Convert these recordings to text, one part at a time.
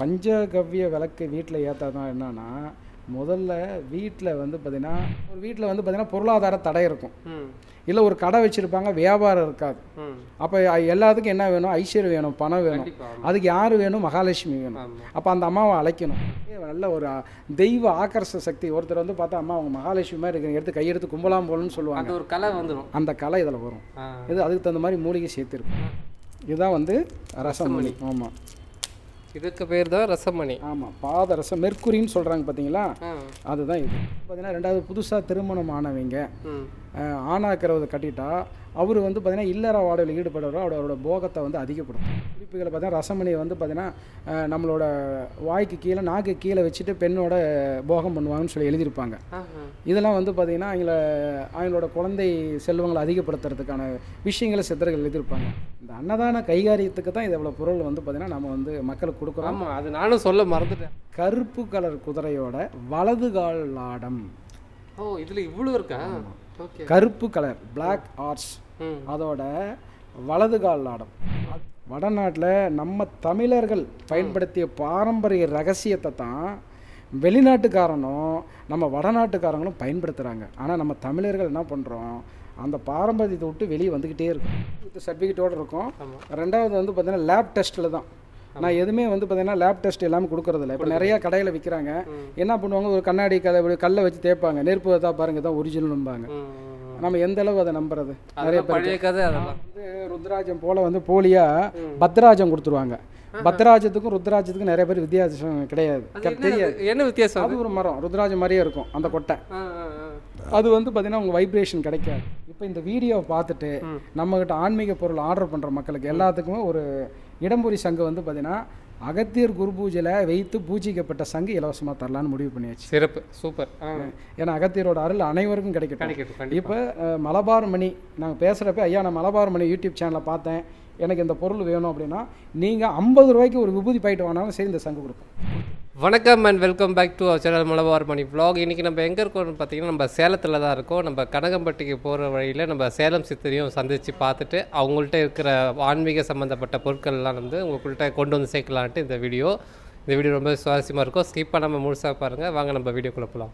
பஞ்சகவ்ய விளக்கு வீட்டில் ஏற்றாதான் என்னன்னா முதல்ல வீட்டில் வந்து பார்த்திங்கன்னா ஒரு வீட்டில் வந்து பார்த்திங்கன்னா பொருளாதார தடை இருக்கும் ம் இல்லை ஒரு கடை வச்சுருப்பாங்க வியாபாரம் இருக்காது ம் அப்போ எல்லாத்துக்கும் என்ன வேணும் ஐஸ்வர்யம் வேணும் பணம் வேணும் கண்டிப்பா அதுக்கு யார் வேணும் மகாலட்சுமி வேணும் ஆமா அப்போ அந்த அம்மாவை அழைக்கணும் நல்ல ஒரு அ, தெய்வ ஆக்கர்ஷ சக்தி ஒருத்தர் வந்து பார்த்தா அம்மா அவங்க மகாலட்சுமி மாதிரி இருக்கு எடுத்து கையெடுத்து கும்பலாம் போகணும்னு சொல்லுவாங்க அந்த ஒரு கலை வந்துடும் அந்த கலை இதில் வரும் ஆ இது அதுக்கு தகுந்த மாதிரி மூலிகை சேர்த்துருக்கும் இதுதான் வந்து ரசமணி ஆமாம் இதுக்கு பேர் தான் ரசமணி ஆமாம் பாதரசம் மெர்க்குரின்னு சொல்கிறாங்க பார்த்தீங்களா ஆ அதுதான் இது பார்த்தீங்கன்னா ரெண்டாவது புதுசாக திருமணம் ஆனவங்க ம் அஹ், ஆணாக்கிறத கட்டிட்டா அவர் வந்து பார்த்தீங்கன்னா இல்லற வாடகையில் ஈடுபடுறவர் அவரோட போகத்தை வந்து அதிகப்படுத்தும் குறிப்புகளை பார்த்தீங்கன்னா ரசமணியை வந்து பார்த்தீங்கன்னா அஹ், நம்மளோட வாய்க்கு கீழே நாக்கு கீழே வச்சுட்டு பெண்ணோட போகம் பண்ணுவாங்கன்னு சொல்லி எழுதியிருப்பாங்க ஆஹா இதெல்லாம் வந்து பார்த்தீங்கன்னா அவங்கள அவங்களோட குழந்தை செல்வங்களை அதிகப்படுத்துறதுக்கான விஷயங்களை சித்தர்கள் எழுதியிருப்பாங்க இந்த அன்னதான கைகாரியத்துக்கு தான் இது இவ்வளோ பொருள் வந்து பார்த்தீங்கன்னா நம்ம வந்து மக்களுக்கு கொடுக்குறோம் ஆமா அது நானும் சொல்ல மறந்துட்டேன் கருப்பு கலர் குதிரையோட வலது கால் லாடம் ஓ இதுல இவ்வளவு இருக்கா ஓகே கருப்பு கலர் Black ஹார்ஸ் ம் அதோட வலது கால் லாடம் வடநாட்டில் நம்ம தமிழர்கள் பயன்படுத்திய பாரம்பரிய ரகசியத்தை தான் வெளிநாட்டுக்காரனும் நம்ம வடநாட்டுக்காரங்களும் பயன்படுத்துகிறாங்க ஆனால் நம்ம தமிழர்கள் என்ன பண்ணுறோம் அந்த பாரம்பரியத்தை விட்டு வெளியே வந்துக்கிட்டே இருக்கும் வித் சர்டிஃபிகேட்டோடு இருக்கும் ஆமா ரெண்டாவது வந்து பார்த்தீங்கன்னா லேப் டெஸ்ட்டில் தான் நான் எதுவுமே வந்து பார்த்தீங்கன்னா லேப் டெஸ்ட் எல்லாமே கொடுக்கறதில்ல இப்போ நிறையா கடையில் விற்கிறாங்க ம். என்ன பண்ணுவாங்க ஒரு கண்ணாடி கதை கல்லை வச்சு தேய்ப்பாங்க நெருப்பு தான் பாருங்க தான் ஒரிஜினல்பாங்க ம், ம், ம். நம்ம எந்த அளவு அதை நம்புறது அதெல்லாம் பழைய கதை அதெல்லாம் வந்து ருத்ராஜம் போல வந்து போலியா பத்ராஜம் கொடுத்துருவாங்க பத்ராஜத்துக்கும் ருத்ராஜத்துக்கும் நிறைய பேர் வித்தியாசம் கிடையாது அது க- என்ன தெரியாது அது? என்ன வித்தியாசம் அது அது ஒரு மரம் ருத்ராஜம் மாதிரியே இருக்கும் அந்த கொட்டை ஆ, ஆ, ஆ. அது வந்து பார்த்தீங்கன்னா உங்கள் வைப்ரேஷன் கிடைக்காது இப்போ இந்த வீடியோவை பார்த்துட்டு ம். நம்மகிட்ட ஆன்மீக பொருள் ஆர்டர் பண்ணுற மக்களுக்கு எல்லாத்துக்குமே ஒரு இடம்புரி சங்கு வந்து பார்த்தீங்கன்னா அகத்தியர் குரு பூஜையில் வைத்து பூஜிக்கப்பட்ட சங்கு இலவசமாக தரலான்னு முடிவு பண்ணியாச்சு சிறப்பு சூப்பர் ஆ ஏன்னா அகத்தியரோட அருள் அனைவருக்கும் கிடைக்கட்டும் கிடைக்கட்டும் கண்டிப்பா இப்போ அஹ், மலபார் மணி நாங்கள் பேசுகிறப்ப ஐயா நான் மலபார் மணி யூடியூப் சேனலை பார்த்தேன் எனக்கு இந்த பொருள் வேணும் அப்படின்னா நீங்கள் ஐம்பது ரூபாய்க்கு ஒரு விபூதி பாயிட்டு வாங்கினாலும் சரி இந்த சங்கு கொடுப்போம் வணக்கம் and welcome back to our channel Malabar Mani vlog இன்னைக்கு நம்ம எங்கே இருக்கோம்னு பார்த்தீங்கன்னா நம்ம சேலத்தில் தான் இருக்கோம் நம்ம கனகம்பட்டிக்கு போகிற வழியில் நம்ம சேலம் சித்தரையும் சந்தித்து பார்த்துட்டு அவங்கள்ட்ட இருக்கிற ஆன்மீக சம்மந்தப்பட்ட பொருட்கள்லாம் வந்து உங்கள்கிட்ட கொண்டு வந்து சேர்க்கலான்ட்டு இந்த வீடியோ இந்த வீடியோ ரொம்ப சுவாரஸ்யமாக இருக்கும் ஸ்கிப் பண்ணாமல் முழுசாக பாருங்கள் வாங்க நம்ம வீடியோக்குள்ளே போகலாம்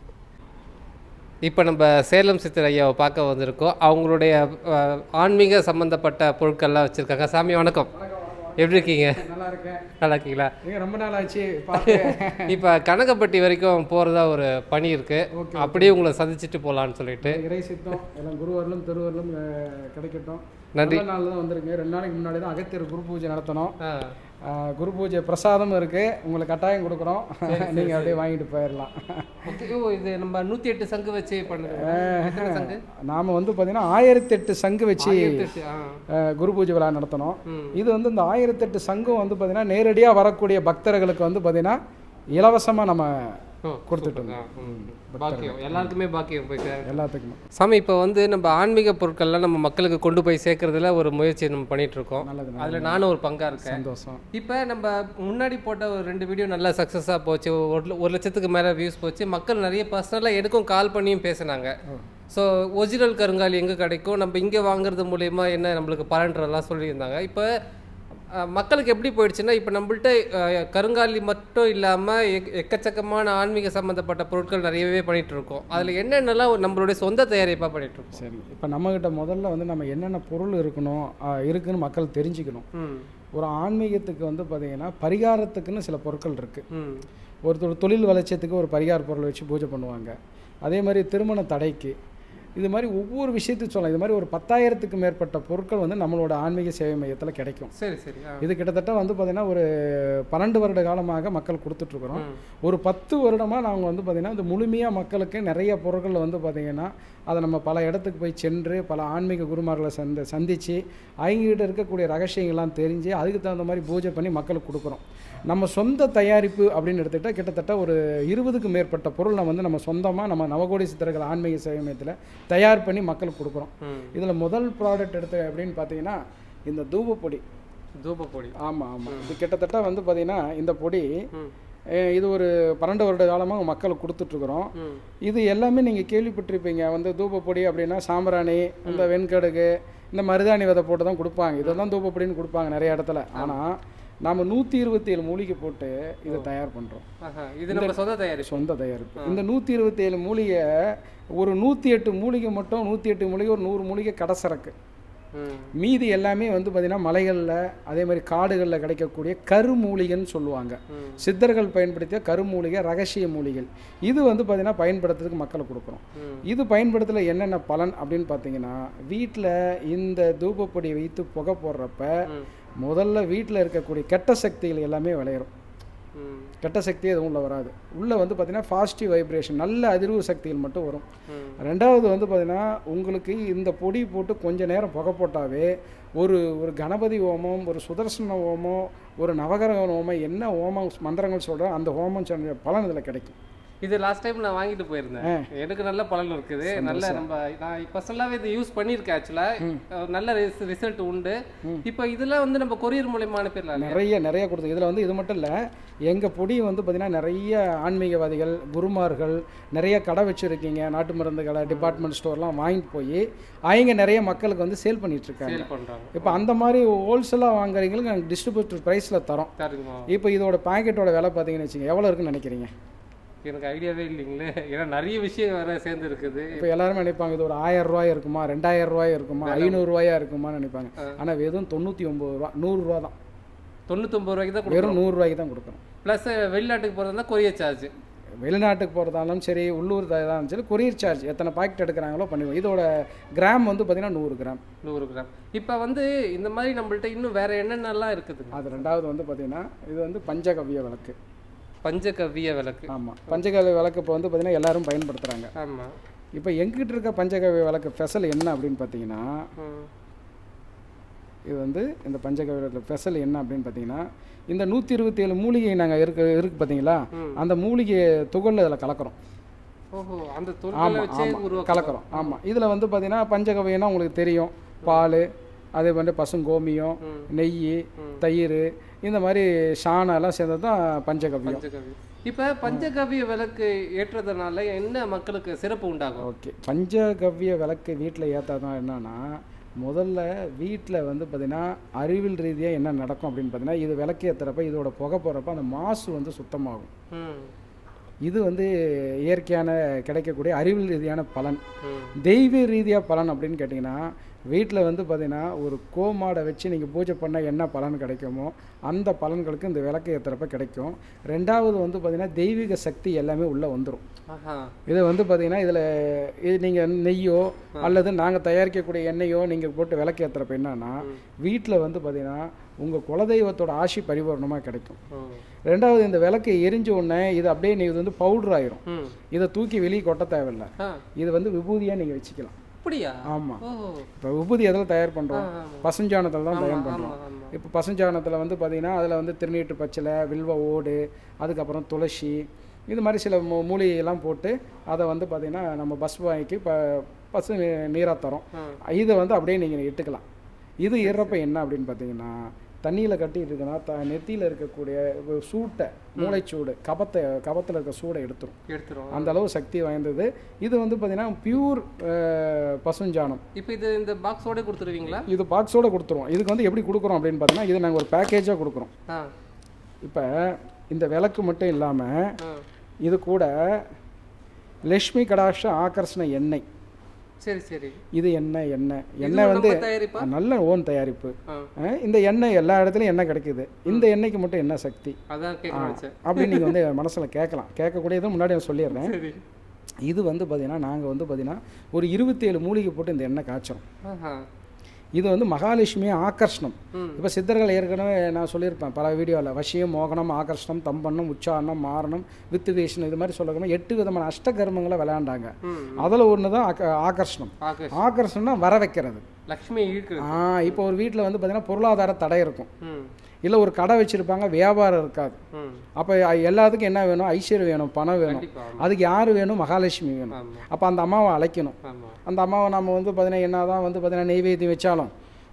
இப்போ நம்ம சேலம் சித்தர் ஐயாவை பார்க்க வந்திருக்கோம் அவங்களுடைய அஹ், ஆன்மீக சம்மந்தப்பட்ட பொருட்கள்லாம் வச்சுருக்காங்க சாமி வணக்கம் எப்படி இருக்கீங்க நல்லா இருக்கேன் நல்லா இருக்கீங்களா நீங்கள் ரொம்ப நாள் ஆச்சு பார்த்து இப்போ கனகப்பட்டி வரைக்கும் போகிறதா ஒரு பணி இருக்கு அப்படியே உங்களை சந்திச்சுட்டு போகலான்னு சொல்லிட்டு இறை சித்தம் எல்லாம் குருவர்களும் திருவர்களும் அஹ், கிடைக்கட்டும் நன்றி. நல்ல நாளில் தான் வந்திருக்கீங்க ரெண்டு நாளைக்கு முன்னாடி தான் அகத்தியர் குரு பூஜை நடத்தணும் ஆ அஹ், குரு பூஜை பிரசாதமும் இருக்குது உங்களுக்கு கட்டாயம் கொடுக்குறோம் நீங்கள் அப்படியே வாங்கிட்டு போயிடலாம் ஓகே ஓ இது நம்ம நூற்றி எட்டு சங்கு வச்சு பண்ணுறது எத்தனை சங்கு நாம் வந்து பார்த்தீங்கன்னா ஆயிரத்தெட்டு சங்கு வச்சு ஆயிரத்தெட்டு, ஆ அஹ், குரு பூஜை விழா நடத்தணும் ம் இது வந்து இந்த ஆயிரத்தெட்டு சங்கம் வந்து பார்த்தீங்கன்னா நேரடியாக வரக்கூடிய பக்தர்களுக்கு வந்து பார்த்தீங்கன்னா இலவசமாக நம்ம ஓ கொடுத்துட்டு ஆ, ம். பாக்கியம் எல்லாருக்குமே பாக்கியம் போய் சேரும். எல்லாத்துக்குமே சாமி இப்போ வந்து நம்ம ஆன்மீக பொருட்கள்லாம் நம்ம மக்களுக்கு கொண்டு போய் சேர்க்கறதுல ஒரு முயற்சி நம்ம பண்ணிட்டு இருக்கோம் நல்லது அதில் நானும் ஒரு பங்கா இருக்கேன் சந்தோஷம் இப்போ நம்ம முன்னாடி போட்ட ஒரு ரெண்டு வீடியோ நல்லா சக்ஸஸாக போச்சு ஒரு ல- ஒரு லட்சத்துக்கு மேலே வியூஸ் போச்சு மக்கள் நிறைய பர்சனலாக எனக்கும் கால் பண்ணியும் பேசினாங்க ஸோ ஒரிஜினல் கருங்காலி எங்கே கிடைக்கும் நம்ம இங்கே வாங்குறது மூலயமா என்ன நம்மளுக்கு பலன்றதெல்லாம் சொல்லியிருந்தாங்க இப்போ அஹ், மக்களுக்கு எப்படி போயிடுச்சுன்னா இப்போ நம்மள்ட்ட அஹ், கருங்காலி மட்டும் இல்லாமல் எக்கச்சக்கமான ஆன்மீக சம்மந்தப்பட்ட பொருட்கள் நிறையவே பண்ணிட்டு இருக்கோம் அதில் என்னென்னலாம் நம்மளுடைய சொந்த தயாரிப்பாக பண்ணிட்டு இருக்கோம் சரி இப்போ நம்மக்கிட்ட முதல்ல வந்து நம்ம என்னென்ன பொருள் இருக்கணும் அஹ், இருக்குன்னு மக்கள் தெரிஞ்சுக்கணும் ம் ஒரு ஆன்மீகத்துக்கு வந்து பார்த்தீங்கன்னா பரிகாரத்துக்குன்னு சில பொருட்கள் இருக்குது ம் ஒருத்தர் தொழில் வளர்ச்சியத்துக்கு ஒரு பரிகார பொருளை வச்சு பூஜை பண்ணுவாங்க அதே மாதிரி திருமண தடைக்கு இது மாதிரி ஒவ்வொரு விஷயத்துக்கு சொல்லலாம் இது மாதிரி ஒரு பத்தாயிரத்துக்கு மேற்பட்ட பொருட்கள் வந்து நம்மளோட ஆன்மீக சேவை மையத்தில் கிடைக்கும் சரி சரி ஆ இது கிட்டத்தட்ட வந்து பார்த்திங்கன்னா ஒரு பன்னெண்டு வருட காலமாக மக்கள் கொடுத்துட்ருக்குறோம் ம். ஒரு பத்து வருடமாக நாங்கள் வந்து பார்த்திங்கன்னா இந்த முழுமையாக மக்களுக்கு நிறைய பொருட்கள் வந்து பார்த்திங்கன்னா அதை நம்ம பல இடத்துக்கு போய் சென்று பல ஆன்மீக குருமார்களை சந்த சந்தித்து அவங்ககிட்ட இருக்கக்கூடிய ரகசியங்கள்லாம் தெரிஞ்சு அதுக்கு தகுந்த மாதிரி பூஜை பண்ணி மக்களுக்கு கொடுக்குறோம் நம்ம சொந்த தயாரிப்பு அப்படின்னு எடுத்துக்கிட்டால் கிட்டத்தட்ட ஒரு இருபதுக்கு மேற்பட்ட பொருள் நம்ம வந்து நம்ம சொந்தமாக நம்ம நவகோடி சித்தர்கள் ஆன்மீக சேவை மையத்தில் தயார் பண்ணி மக்களுக்கு கொடுக்குறோம் ம் இதில் முதல் ப்ராடக்ட் எடுத்து அப்படின்னு பார்த்தீங்கன்னா இந்த தூபப்பொடி தூப பொடி ஆமாம் ஆமாம் இது கிட்டத்தட்ட வந்து பார்த்தீங்கன்னா இந்த பொடி ம் அஹ், இது ஒரு பன்னெண்டு வருட காலமாக மக்களுக்கு கொடுத்துட்ருக்குறோம் ம் இது எல்லாமே நீங்கள் கேள்விப்பட்டிருப்பீங்க வந்து தூபப்பொடி அப்படின்னா சாம்பிராணி இந்த வெண்கடுகு இந்த மருதாணி விதை போட்டு தான் கொடுப்பாங்க இதெல்லாம் தூபப்பொடின்னு கொடுப்பாங்க நிறைய இடத்துல ஆனால் நாம் நூற்றி இருபத்தி ஏழு மூலிகை போட்டு இதை தயார் பண்ணுறோம் ஆஹா இது நம்ம சொந்த தயாரிப்பு சொந்த தயாரிப்பு இந்த நூற்றி இருபத்தி ஏழு மூலிகை ஒரு நூற்றி எட்டு மூலிகை மட்டும் நூற்றி எட்டு மூலிகை ஒரு நூறு மூலிகை கடசரக்கு ம் மீதி எல்லாமே வந்து பார்த்திங்கன்னா மலைகளில் அதே மாதிரி காடுகளில் கிடைக்கக்கூடிய கருமூலிகைன்னு சொல்லுவாங்க ம். சித்தர்கள் பயன்படுத்திய கருமூலிகை ரகசிய மூலிகள் இது வந்து பார்த்திங்கன்னா பயன்படுத்துறதுக்கு மக்களுக்கு கொடுக்குறோம் ம். இது பயன்படுத்தல என்னென்ன பலன் அப்படின்னு பார்த்தீங்கன்னா வீட்டில் இந்த தூபப்பொடி வைத்து புகை போடுறப்ப ம். முதல்ல வீட்டில் இருக்கக்கூடிய கெட்ட சக்திகள் எல்லாமே விளையிடும் ம் கெட்ட சக்தி எதுவும் உள்ள வராது உள்ளே வந்து பார்த்திங்கன்னா பாசிட்டிவ் வைப்ரேஷன் நல்ல அதிர்வு சக்திகள் மட்டும் வரும் ம் ரெண்டாவது வந்து பார்த்தீங்கன்னா உங்களுக்கு இந்த பொடி போட்டு கொஞ்ச நேரம் புகை போட்டாவே ஒரு ஒரு கணபதி ஹோமம் ஒரு சுதர்சன ஹோமம் ஒரு நவகிரக ஹோமம் என்ன ஹோமம் மந்திரங்கள் சொல்கிறோம் அந்த ஹோமம் சொன்ன பலன் இதில் கிடைக்கும் இது லாஸ்ட் டைம் நான் வாங்கிட்டு போயிருந்தேன் எனக்கு நல்ல பலன் இருக்குது நல்ல நம்ம நான் பர்சனலாகவே இது யூஸ் பண்ணியிருக்கேன் ஆக்சுவலாக நல்ல ரிசல்ட் உண்டு இப்போ இதெல்லாம் வந்து நம்ம கொரியர் மூலயமா அனுப்பிடலாம் நிறைய நிறைய கொடுத்து இதில் வந்து இது மட்டும் இல்லை எங்கள் பொடி வந்து பார்த்திங்கன்னா நிறைய ஆன்மீகவாதிகள் குருமார்கள் நிறைய கடை வச்சுருக்கீங்க நாட்டு மருந்து கடை டிபார்ட்மெண்ட் ஸ்டோர்லாம் வாங்கிட்டு போய் அவங்க நிறைய மக்களுக்கு வந்து சேல் பண்ணிட்டு இருக்காங்க சேல் பண்ணுறாங்க இப்போ அந்த மாதிரி ஹோல்சேலாக வாங்குறீங்களுக்கு நாங்கள் டிஸ்ட்ரிபியூட்டர் ப்ரைஸில் தரோம் தருங்கம்மா இப்போ இதோட பாக்கெட்டோட விலை பார்த்தீங்கன்னு வச்சுங்க எவ்வளோ இருக்குன்னு நினைக்கிறீங்க எனக்கு ஐடியாவே இல்லைங்களே ஏன்னா நிறைய விஷயம் வேற சேர்ந்து இருக்குது இப்போ எல்லாருமே நினைப்பாங்க இது ஒரு ஆயிரம் ரூபாய் இருக்குமா ரெண்டாயிரம் ரூபாய் இருக்குமா ஐநூறுரூவாயா இருக்குமான்னு நினைப்பாங்க ஆனால் வெறும் தொண்ணூற்றி ஒம்பது ரூபா நூறுரூவா தான் தொண்ணூத்தொம்பது ரூபாய்க்கு தான் கொடுக்கும் வெறும் நூறுரூவாய்க்கு தான் கொடுக்குறோம் ப்ளஸ் வெளிநாட்டுக்கு போகிறதா கொரியர் சார்ஜ் வெளிநாட்டுக்கு போகிறதாலும் சரி உள்ளூர் தான் சரி கொரியர் சார்ஜ் எத்தனை பாக்கெட் எடுக்கிறாங்களோ பண்ணுவோம் இதோட கிராம் வந்து பார்த்தீங்கன்னா நூறு கிராம் நூறு கிராம் இப்போ வந்து இந்த மாதிரி நம்மள்ட்ட இன்னும் வேற என்னென்னலாம் இருக்குதுங்க அது ரெண்டாவது வந்து பார்த்தீங்கன்னா இது வந்து பஞ்சகவ்ய விளக்கு பஞ்சகவ்ய விளக்கு ஆமாம் பஞ்சகவ்ய விளக்கு இப்போ வந்து பார்த்தீங்கன்னா எல்லாரும் பயன்படுத்துகிறாங்க ஆமாம் இப்போ எங்கிட்ட இருக்க பஞ்சகவ்ய விளக்கு ஸ்பெஷல் என்ன அப்படின்னு பார்த்தீங்கன்னா இது வந்து இந்த பஞ்சகவ்ய ஸ்பெஷல் என்ன அப்படின்னு பார்த்தீங்கன்னா இந்த நூற்றி இருபத்தி ஏழு மூலிகை நாங்கள் இருக்கு இருக்கு பார்த்தீங்களா அந்த மூலிகை துகளில் இதில் கலக்கிறோம் ஓஹோ அந்த தொழிலை ஆமாம் வச்சே ஆமாம் உருவாக்க கலக்கிறோம் ஆமாம் இதில் வந்து பார்த்தீங்கன்னா பஞ்சகவ்யம்னா உங்களுக்கு தெரியும் பால் அதே மாதிரி பசுங்கோமியம் ம். நெய் தயிர் இந்த மாதிரி சாணம் எல்லாம் சேர்ந்தது தான் பஞ்சகவ்யம் பஞ்சகவ்யம் இப்போ பஞ்சகவ்ய விளக்கு ஏற்றுறதுனால என்ன மக்களுக்கு சிறப்பு உண்டாகும் ஓகே பஞ்சகவ்ய விளக்கு வீட்டில் ஏற்றாதான் என்னன்னா முதல்ல வீட்டில் வந்து பார்த்திங்கன்னா அறிவியல் ரீதியாக என்ன நடக்கும் அப்படின்னு பார்த்தீங்கன்னா இது விளக்கு ஏற்றுறப்ப இதோட புகை போகிறப்ப அந்த மாசு வந்து சுத்தமாகும் ம் இது வந்து இயற்கையான கிடைக்கக்கூடிய அறிவியல் ரீதியான பலன் ம் தெய்வ ரீதியாக பலன் அப்படின்னு கேட்டிங்கன்னா வீட்டில் வந்து பார்த்தீங்கன்னா ஒரு கோமாடை வச்சு நீங்கள் பூஜை பண்ணால் என்ன பலன் கிடைக்குமோ அந்த பலன்களுக்கு இந்த விளக்கு ஏற்றுறப்ப கிடைக்கும் ரெண்டாவது வந்து பார்த்தீங்கன்னா தெய்வீக சக்தி எல்லாமே உள்ளே வந்துடும் ஆஹா இதை வந்து பார்த்தீங்கன்னா இதில் இது நீங்கள் நெய்யோ அல்லது நாங்கள் தயாரிக்கக்கூடிய எண்ணெயோ நீங்கள் போட்டு விளக்கு ஏற்றுறப்ப என்னன்னா வீட்டில் வந்து பார்த்தீங்கன்னா உங்கள் குலதெய்வத்தோட ஆசி பரிபூர்ணமாக கிடைக்கும் ஓ ரெண்டாவது இந்த விளக்கு எரிஞ்ச உடனே இது அப்படியே நீங்கள் இது வந்து பவுடர் ஆயிரும் ம் இதை தூக்கி வெளியே கொட்ட தேவையில்லை ஆ இது வந்து விபூதியாக நீங்கள் வச்சுக்கலாம் அப்படியா ஆமாம் ஓ இப்போ விபூதி எதில் தயார் பண்ணுறோம் ஆமா. பசுஞ்சாணத்தில் தான் தயார் பண்ணுறோம் ஆமா ஆமா இப்போ பசுஞ்சாணத்தில் வந்து பார்த்தீங்கன்னா அதில் வந்து திருநீட்டு பச்சிலை வில்வ ஓடு அதுக்கப்புறம் துளசி இது மாதிரி சில மூ மூலிகையெல்லாம் போட்டு அதை வந்து பார்த்தீங்கன்னா நம்ம பஸ் வாங்கி ப பசு நீராக தரோம் இதை வந்து அப்படியே நீங்கள் இட்டுக்கலாம் இது ஏறப்ப என்ன அப்படின்னு பார்த்தீங்கன்னா தண்ணியில் கட்டிட்டு இருக்குன்னா த நெத்தியில் இருக்கக்கூடிய ஒரு சூட்டை மூளைச்சூடு கபத்தை கபத்தில் இருக்க சூடை எடுத்துரும் எடுத்துரும் அந்த அளவு சக்தி வாய்ந்தது இது வந்து பார்த்தீங்கன்னா பியூர் பசுஞ்சாணம் இப்போ இது இந்த பாக்ஸோட கொடுத்துருவீங்களா இது பாக்ஸோட கொடுத்துருவோம் இதுக்கு வந்து எப்படி கொடுக்குறோம் அப்படின்னு பார்த்தீங்கன்னா இது நாங்கள் ஒரு பேக்கேஜாக கொடுக்குறோம் ஆ இப்போ இந்த விளக்கு மட்டும் இல்லாமல் ஆ இது கூட லக்ஷ்மி கடாஷ ஆகர்ஷண எண்ணெய் சரி சரி இது எண்ணெய் எண்ணெய் இது எண்ணெய் வந்து நம்ம தயாரிப்பா நல்ல ஓன் தயாரிப்பு ஆ அஹ் இந்த எண்ணெய் எல்லா இடத்துலையும் எண்ணெய் கிடைக்குது இந்த எண்ணெய்க்கு மட்டும் என்ன சக்தி அதான் கேட்க வச்சேன் அப்படின்னு நீங்கள் வந்து மனசில் கேட்கலாம் கேட்கக்கூடியதும் முன்னாடி நான் சொல்லிடுறேன் சரி இது வந்து பார்த்தீங்கன்னா நாங்கள் வந்து பார்த்தீங்கன்னா ஒரு இருபத்தேழு மூலிகை போட்டு இந்த எண்ணெய் காய்ச்சோம் ஆஹா இது வந்து மகாலட்சுமி ஆகர்ஷணம் ம் இப்போ சித்தர்கள் ஏற்கனவே நான் சொல்லியிருப்பேன் பல வீடியோவில் வசியம் மோகனம் ஆகர்ஷணம் தம்பண்ணம் உச்சாரணம் மாரணம் வித்துவேஷனம் இது மாதிரி சொல்லணும் எட்டு விதமான அஷ்டகர்மங்களை விளையாண்டாங்க ம் அதில் ஒன்று தான் ஆக- ஆகர்ஷணம் ஆகாஷ் ஆகர்ஷணம்னா வர வைக்கிறது லக்ஷ்மி ஈர்க்கிறது ஆ இப்போ ஒரு வீட்டில் வந்து பார்த்தீங்கன்னா பொருளாதார தடை இருக்கும் ம் இல்லை ஒரு கடை வச்சுருப்பாங்க வியாபாரம் இருக்காது ம் அப்போ எல்லாத்துக்கும் என்ன வேணும் ஐஸ்வர்யம் வேணும் பணம் வேணும் கண்டிப்பா அதுக்கு யார் வேணும் மகாலட்சுமி வேணும் ஆமா அப்போ அந்த அம்மாவை அழைக்கணும் ஆமா அந்த அம்மாவை நம்ம வந்து பார்த்தீங்கன்னா என்ன தான் வந்து பார்த்தீங்கன்னா நெய்வேத்தியம் வச்சாலும்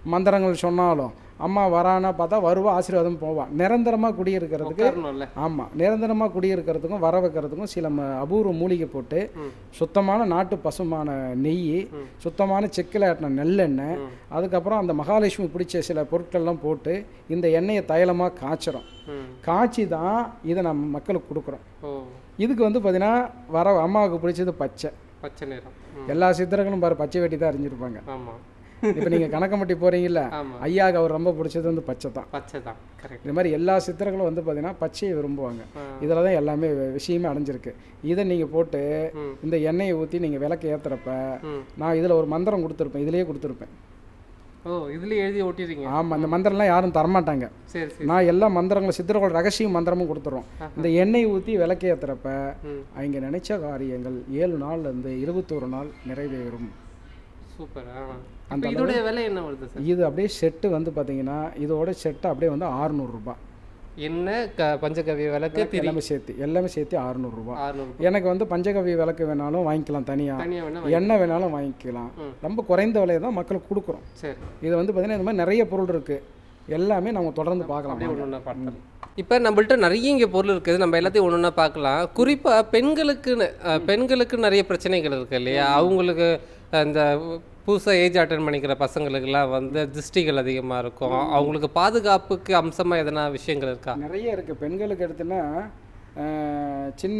மந்திரங்கள் சொன்னாலும் அம்மா வரானா பார்த்தா வருவா ஆசீர்வாதம் போவா நிரந்தரமாக குடியிருக்கிறதுக்கு உட்காரணும்ல ஆமாம் நிரந்தரமாக குடியிருக்கிறதுக்கும் வர வைக்கிறதுக்கும் சில ம- அபூர்வ மூலிகை போட்டு ம். சுத்தமான நாட்டு பசுமான நெய் ம். சுத்தமான செக்கில் ஆட்டின நெல்லெண்ணெய் ம். அதுக்கப்புறம் அந்த மகாலட்சுமி பிடிச்ச சில பொருட்கள்லாம் போட்டு இந்த எண்ணெயை தைலமாக காய்ச்சுறோம் ம் காய்ச்சி தான் இதை நம்ம மக்களுக்கு கொடுக்குறோம் ஓ இதுக்கு வந்து பார்த்தீங்கன்னா வர அம்மாவுக்கு பிடிச்சது பச்சை பச்சை நிறம் ம் எல்லா சித்தர்களும் பாரு பச்சை வெட்டி தான் அறிஞ்சிருப்பாங்க ஆமாம் இப்போ நீங்கள் கணக்கம்பட்டி போகிறீங்கல்ல ஆமாம் ஐயாவுக்கு அவர் ரொம்ப பிடிச்சது வந்து பச்சை தான் பச்சை தான் கரெக்ட் இது மாதிரி எல்லா சித்தர்களும் வந்து பார்த்தீங்கன்னா பச்சையை விரும்புவாங்க ஆ. இதில் தான் எல்லாமே வி- விஷயமே அடைஞ்சிருக்கு இதை நீங்கள் போட்டு ம் இந்த எண்ணெயை ஊற்றி நீங்கள் விளக்கு ஏற்றுறப்ப ம் நான் இதில் ஒரு மந்திரம் கொடுத்துருப்பேன் இதுலேயே கொடுத்துருப்பேன் ஓ இதுலயே எழுதி ஒட்டிடுறீங்க ஆமாம் இந்த மந்திரம்லாம் யாரும் தரமாட்டாங்க சரி சரி நான் எல்லா மந்திரங்களும் சித்தர்களோட ரகசிய மந்திரமும் கொடுத்துறோம் ஆஹா. இந்த எண்ணெய் ஊற்றி விளக்கு ஏற்றுறப்ப ம் அவங்க நினைச்ச காரியங்கள் ஏழு நாள்ல இருந்து இருபத்தோரு நாள் நிறைவேறும் சூப்பர் ஆ அந்த இப்போ இதோடைய விலை என்ன வருது சார் இது அப்படியே செட்டு வந்து பார்த்தீங்கன்னா இதோட செட்டு அப்படியே வந்து 600 ரூபாய் என்ன க பஞ்சகவிய விளக்கு திரி எல்லாமே சேர்த்து எல்லாமே சேர்த்து 600 ரூபாய் ஆறுநூறு எனக்கு வந்து பஞ்சகவி விளக்கு வேணாலும் வாங்கிக்கலாம் தனியாக தனியாக வேணா எண்ணெய் வேணாலும் வாங்கிக்கலாம் ம். ரொம்ப குறைந்த விலையை தான் மக்களுக்கு கொடுக்குறோம் சரி இது வந்து பார்த்தீங்கன்னா இந்த மாதிரி நிறைய பொருள் இருக்குது எல்லாமே நம்ம தொடர்ந்து பார்க்கலாம் அப்படியே ஒன்று ஒன்றா பார்த்தோம் இப்போ நம்மள்ட்ட நிறைய இங்கே பொருள் இருக்குது நம்ம எல்லாத்தையும் ஒன்று ஒன்றா பார்க்கலாம் குறிப்பாக பெண்களுக்குன்னு அஹ், பெண்களுக்கு நிறைய பிரச்சனைகள் இருக்குது இல்லையா அவங்களுக்கு அந்த புதுசாக ஏஜ் அட்டன் பண்ணிக்கிற பசங்களுக்கெல்லாம் வந்து திருஷ்டிகள் அதிகமாக இருக்கும் அவங்களுக்கு பாதுகாப்புக்கு அம்சமாக எதனா விஷயங்கள் இருக்கா நிறைய இருக்குது பெண்களுக்கு எடுத்துன்னா அஹ், சின்ன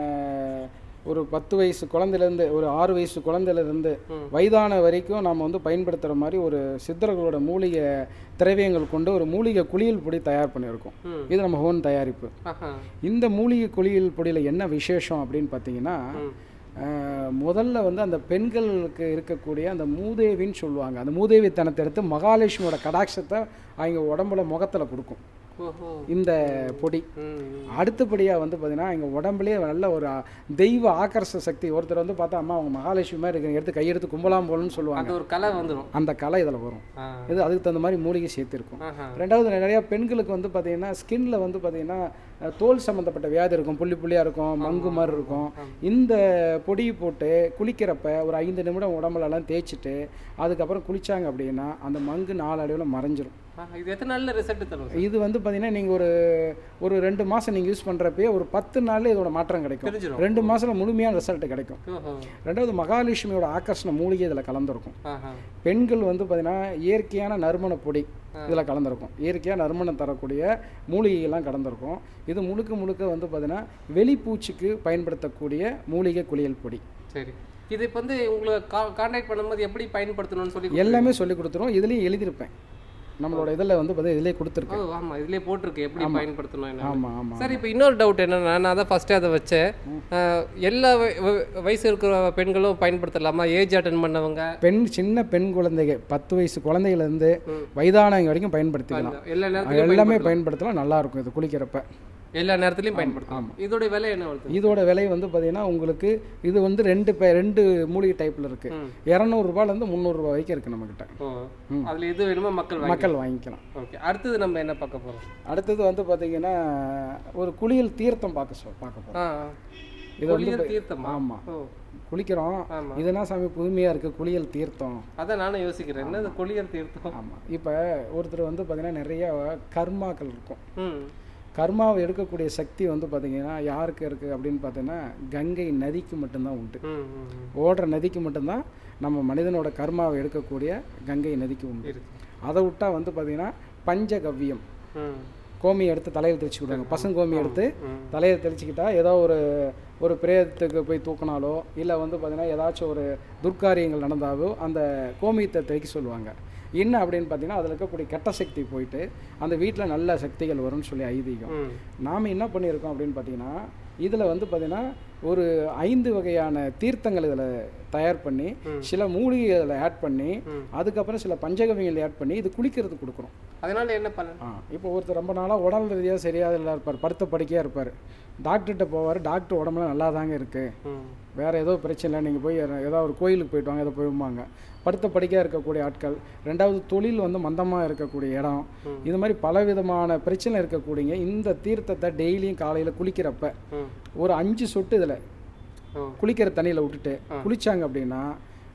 ஒரு பத்து வயசு குழந்தையிலேருந்து ஒரு ஆறு வயசு குழந்தையிலேருந்து ம். வயதான வரைக்கும் நாம் வந்து பயன்படுத்துகிற மாதிரி ஒரு சித்தர்களோட மூலிகை திரவியங்கள் கொண்டு ஒரு மூலிகை குளியல் பொடி தயார் பண்ணியிருக்கோம் ம் இது நம்ம ஹோன் தயாரிப்பு ஆஹா இந்த மூலிகை குளியல் பொடியில் என்ன விசேஷம் அப்படின்னு பார்த்தீங்கன்னா ம் அஹ், முதல்ல வந்து அந்த பெண்களுக்கு இருக்கக்கூடிய அந்த மூதேவின்னு சொல்லுவாங்க அந்த மூதேவித்தனத்தை எடுத்து மகாலட்சுமியோட கடாட்சத்தை அவங்க உடம்புல முகத்தில் கொடுக்கும் ஓஹோ இந்த பொடி ம் அடுத்தபடியாக வந்து பார்த்தீங்கன்னா எங்கள் உடம்புலேயே நல்ல ஒரு அ- தெய்வ ஆகர்ஷ சக்தி ஒருத்தர் வந்து பார்த்தா அம்மா அவங்க மகாலட்சுமி மாதிரி இருக்கு எடுத்து கையெடுத்து கும்பலாம் போலன்னு சொல்லுவாங்க அது ஒரு கலை வந்துடும் அந்த கலை இதில் வரும் ஆ இது அதுக்கு தகுந்த மாதிரி மூலிகை சேர்த்துருக்கும் ஆஹா ரெண்டாவது நிறையா பெண்களுக்கு வந்து பார்த்தீங்கன்னா ஸ்கின்ல வந்து பார்த்தீங்கன்னா அஹ், தோல் சம்மந்தப்பட்ட வியாதி இருக்கும் புள்ளி புள்ளியாக இருக்கும் மங்கு மாதிரி இருக்கும் இந்த பொடி போட்டு குளிக்கிறப்ப ஒரு ஐந்து நிமிடம் உடம்புலலாம் தேய்ச்சிட்டு அதுக்கப்புறம் குளிச்சாங்க அப்படின்னா அந்த மங்கு நாளடைவில் மறைஞ்சிரும் ஆஹா, இது எத்தனை நாளில் ரிசல்ட் தரும் சார் இது வந்து பார்த்தீங்கன்னா நீங்கள் ஒரு ஒரு ரெண்டு மாதம் நீங்கள் யூஸ் பண்ணுறப்பயே ஒரு பத்து நாள்ல இதோட மாற்றம் கிடைக்கும் தெரிஞ்சிடும் ரெண்டு மாதத்தில் முழுமையான ரிசல்ட் கிடைக்கும் ஓஹோ ரெண்டாவது மகாலட்சுமியோட ஆகர்ஷண மூலிகை இதில் கலந்துருக்கும் ஆஹா பெண்கள் வந்து பார்த்தீங்கன்னா இயற்கையான நறுமண பொடி இதில் கலந்துருக்கும் இயற்கையாக நறுமணம் தரக்கூடிய மூலிகைகள்லாம் கலந்துருக்கும் இது முழுக்க முழுக்க வந்து பார்த்தீங்கன்னா வெளிப்பூச்சிக்கு பயன்படுத்தக்கூடிய மூலிகை குளியல் பொடி சரி இது இப்போ வந்து உங்களை கா கான்டாக்ட் பண்ணும்போது எப்படி பயன்படுத்தணும்னு சொல்லி எல்லாமே சொல்லி கொடுத்துரும் இதுலேயும் எழுதியிருப்பேன் நம்மளோட இதில் வந்து பார்த்தீங்கன்னா இதிலே ஓ கொடுத்துருக்கேன் ஆமாம் இதுலேயே போட்டிருக்கு எப்படி பயன்படுத்தணும் என்ன ஆமாம் ஆமாம் சார் இப்போ இன்னொரு டவுட் என்னன்னா நான் தான் ஃபஸ்ட்டு அதை வச்சேன் அஹ், எல்லா வய- வ- வயசு இருக்கிற பெண்களும் பயன்படுத்தலாமா ஏஜ் அட்டன் பண்ணவங்க பெண் சின்ன பெண் குழந்தைங்க பத்து வயசு குழந்தைகள்லேருந்து ம். வயதானவங்க வரைக்கும் பயன்படுத்திக்கலாம் எல்லா நேரத்துலையும் எல்லாமே பயன்படுத்தலாம் நல்லா இருக்கும் இது குளிக்கிறப்ப எல்லா நேரத்துலையும் பயன்படுத்தலாம் இதோட விலை என்ன வருது இதோட விலை வந்து பார்த்தீங்கன்னா உங்களுக்கு இது வந்து ரெண்டு பே ரெண்டு மூலிகை டைப்பில் இருக்குது ம். இரநூறுபாலேருந்து முந்நூறுரூவா வரைக்கும் இருக்குது நம்மக்கிட்ட ஓ ம். அதில் எது வேணுமோ மக்கள் வாங்கி மக்கள் வாங்கிக்கலாம் ஓகே அடுத்தது நம்ம என்ன பார்க்க போகிறோம் அடுத்தது வந்து பார்த்தீங்கன்னா ஒரு குளியல் தீர்த்தம் பார்க்க சொல் பார்க்க போகிறோம் ஆ இது வந்து குளியல் தீர்த்தமா ஆமாம் ஓ குளிக்கிறோம் ஆமா. இதெல்லாம் சாமி புதுமையாக இருக்குது குளியல் தீர்த்தம் அதான் நானும் யோசிக்கிறேன் என்னது குளியல் தீர்த்தம் ஆமாம் இப்போ ஒருத்தர் வந்து பார்த்தீங்கன்னா நிறைய கர்மாக்கள் இருக்கும் ம் கர்மாவை எடுக்கக்கூடிய சக்தி வந்து பார்த்தீங்கன்னா யாருக்கு இருக்குது அப்படின்னு பார்த்தீங்கன்னா கங்கை நதிக்கு மட்டும்தான் உண்டு ம் ம், ம் ஓடுற நதிக்கு மட்டும்தான் நம்ம மனிதனோட கர்மாவை எடுக்கக்கூடிய கங்கை நதிக்கு உண்டு இருக்கு அதை விட்டால் வந்து பார்த்தீங்கன்னா பஞ்சகவ்யம் ம் கோமி எடுத்து தலையில் தெளிச்சு விடுவாங்க பசங்கோமி எடுத்து ம் தலையில் தெளிச்சுக்கிட்டா ஏதோ ஒரு ஒரு பிரேதத்துக்கு போய் தூக்கினாலோ இல்லை வந்து பார்த்தீங்கன்னா ஏதாச்சும் ஒரு துர்க்காரியங்கள் நடந்தாலோ அந்த கோமியத்தை தெளிக்க சொல்லுவாங்க என்ன அப்படின்னு பார்த்தீங்கன்னா அதில் இருக்கக்கூடிய கெட்ட சக்தி போயிட்டு அந்த வீட்டில் நல்ல சக்திகள் வரும்னு சொல்லி ஐதீகம் ம் நாம் என்ன பண்ணியிருக்கோம் அப்படின்னு பார்த்தீங்கன்னா இதில் வந்து பார்த்தீங்கன்னா ஒரு ஐந்து வகையான தீர்த்தங்கள் இதில் தயார் பண்ணி ம். சில மூலிகை அதில் ஆட் பண்ணி ம். அதுக்கப்புறம் சில பஞ்சகவியங்கள் ஆட் பண்ணி இது குளிக்கிறதுக்கு கொடுக்குறோம் அதனால என்ன பலன் ஆ இப்போ ஒருத்தர் ரொம்ப நாளாக உடல் ரீதியாக சரியாக இல்லை இருப்பார் படுத்த படுக்கையாக இருப்பார் டாக்டர்கிட்ட போவார் டாக்டர் உடம்புல நல்லா தாங்க இருக்குது ம் வேறு ஏதோ பிரச்சனை இல்லை நீங்கள் போய் ஏதோ ஒரு கோயிலுக்கு போயிட்டு வாங்க ஏதோ போய்வாங்க படுத்த படிக்கையாக இருக்கக்கூடிய ஆட்கள் ரெண்டாவது தொழில் வந்து மந்தமாக இருக்கக்கூடிய இடம் ம். இது மாதிரி பலவிதமான பிரச்சனை இருக்கக்கூடியங்க இந்த தீர்த்தத்தை டெய்லியும் காலையில் குளிக்கிறப்ப ம் ஒரு அஞ்சு சொட்டு இதில் ஓ குளிக்கிற தண்ணியில் விட்டுட்டு குளிச்சாங்க அப்படின்னா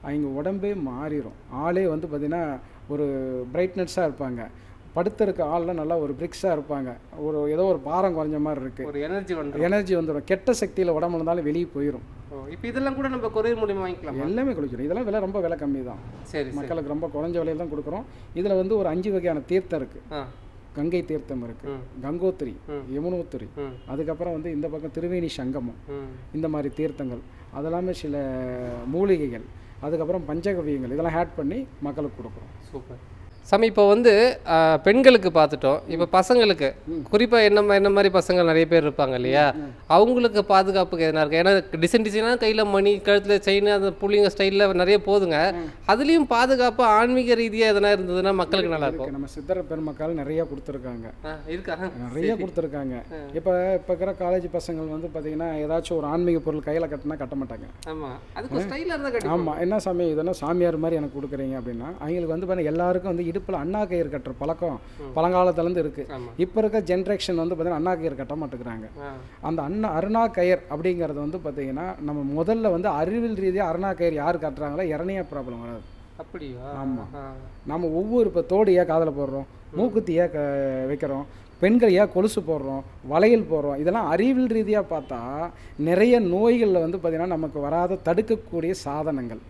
அவங்க உடம்பே மாறிடும் ஆளே வந்து பார்த்திங்கன்னா ஒரு பிரைட்னஸாக இருப்பாங்க படுத்திருக்க ஆள்லாம் நல்லா ஒரு பிரிக்ஸாக இருப்பாங்க ஒரு ஏதோ ஒரு பாரம் குறைஞ்ச மாதிரி இருக்குது ஒரு எனர்ஜி வந்துடும் எனர்ஜி வந்துடும் கெட்ட சக்தியில் உடம்புல இருந்தாலும் வெளியே போயிடும் இப்போ இதெல்லாம் கூட நம்ம கொரியர் மூலியமா வாங்கிக்கலாம் எல்லாமே குளிக்கிறோம் இதெல்லாம் விலை ரொம்ப விலை கம்மி தான் சரி சரி மக்களுக்கு ரொம்ப குறைஞ்ச விலையில தான் கொடுக்குறோம் இதில் வந்து ஒரு அஞ்சு வகையான தீர்த்தம் இருக்குது ஆ கங்கை தீர்த்தம் இருக்குது ம். கங்கோத்திரி ம். யமுனோத்திரி ம் அதுக்கப்புறம் வந்து இந்த பக்கம் திருவேணி சங்கமம் ம் இந்த மாதிரி தீர்த்தங்கள் அதெல்லாமே சில மூலிகைகள் அதுக்கப்புறம் பஞ்சகவியங்கள் இதெல்லாம் ஆட் பண்ணி மக்களுக்கு கொடுக்குறோம் சூப்பர் சாமி இப்போ வந்து ஆ, பெண்களுக்கு பார்த்துட்டோம் இப்போ பசங்களுக்கு குறிப்பாக என்ன மா- என்ன மாதிரி பசங்க நிறைய பேர் இருப்பாங்க இல்லையா அவங்களுக்கு பாதுகாப்புக்கு எதனா இருக்கு ஏன்னா டிசைன் டிசைனாக கையில் மணி கழுத்தில் செயின் அந்த புள்ளிங்க ஸ்டைலில் நிறைய போதுங்க அதுலேயும் பாதுகாப்பு ஆன்மீக ரீதியாக எதனா இருந்ததுன்னா மக்களுக்கு நல்லா இருக்கும் இருக்கு. நம்ம சித்தர பெருமக்கள் நிறைய கொடுத்துருக்காங்க ஆ, இருக்கா நிறைய கொடுத்துருக்காங்க இப்போ இப்போ இருக்கிற காலேஜ் பசங்கள் வந்து பார்த்தீங்கன்னா ஏதாச்சும் ஒரு ஆன்மீக பொருள் கையில் கட்டினா கட்ட மாட்டாங்க ஆமாம் அதுக்கு ஸ்டைலாக இருந்தால் கட்டி ஆமாம் என்ன சாமி இதெல்லாம் சாமியார் மாதிரி எனக்கு கொடுக்குறீங்க அப்படின்னா அவங்களுக்கு வந்து பார்த்தீங்கன்னா எல்லாருக்கும் வந்து இடுப்பில் அண்ணா கயிறு கட்டுற பழக்கம் பழங்காலத்துலேருந்து இருக்குது ஆமாம் இப்போ இருக்க ஜென்ரேஷன் வந்து பார்த்தீங்கன்னா அண்ணா கயிறு கட்ட மாட்டேங்கிறாங்க ஆ அந்த அண்ணா அருணா கயிர் அப்படிங்கிறது வந்து பார்த்தீங்கன்னா நம்ம முதல்ல வந்து அறிவியல் ரீதியாக அருணா கயிறு யார் கட்டுறாங்களோ இறனையா ப்ராப்ளம் வராது அப்படியா ஆமா. ஆ நம்ம ஒவ்வொரு இப்போ தோடு ஏன் காதில் போடுறோம் மூக்குத்தி ஏன் க வைக்கிறோம் பெண்கள் ஏன் கொலுசு போடுறோம் வளையல் போடுறோம் இதெல்லாம் அறிவியல் ரீதியாக பார்த்தா நிறைய நோய்களில் வந்து பார்த்திங்கன்னா நமக்கு வராத தடுக்கக்கூடிய சாதனங்கள்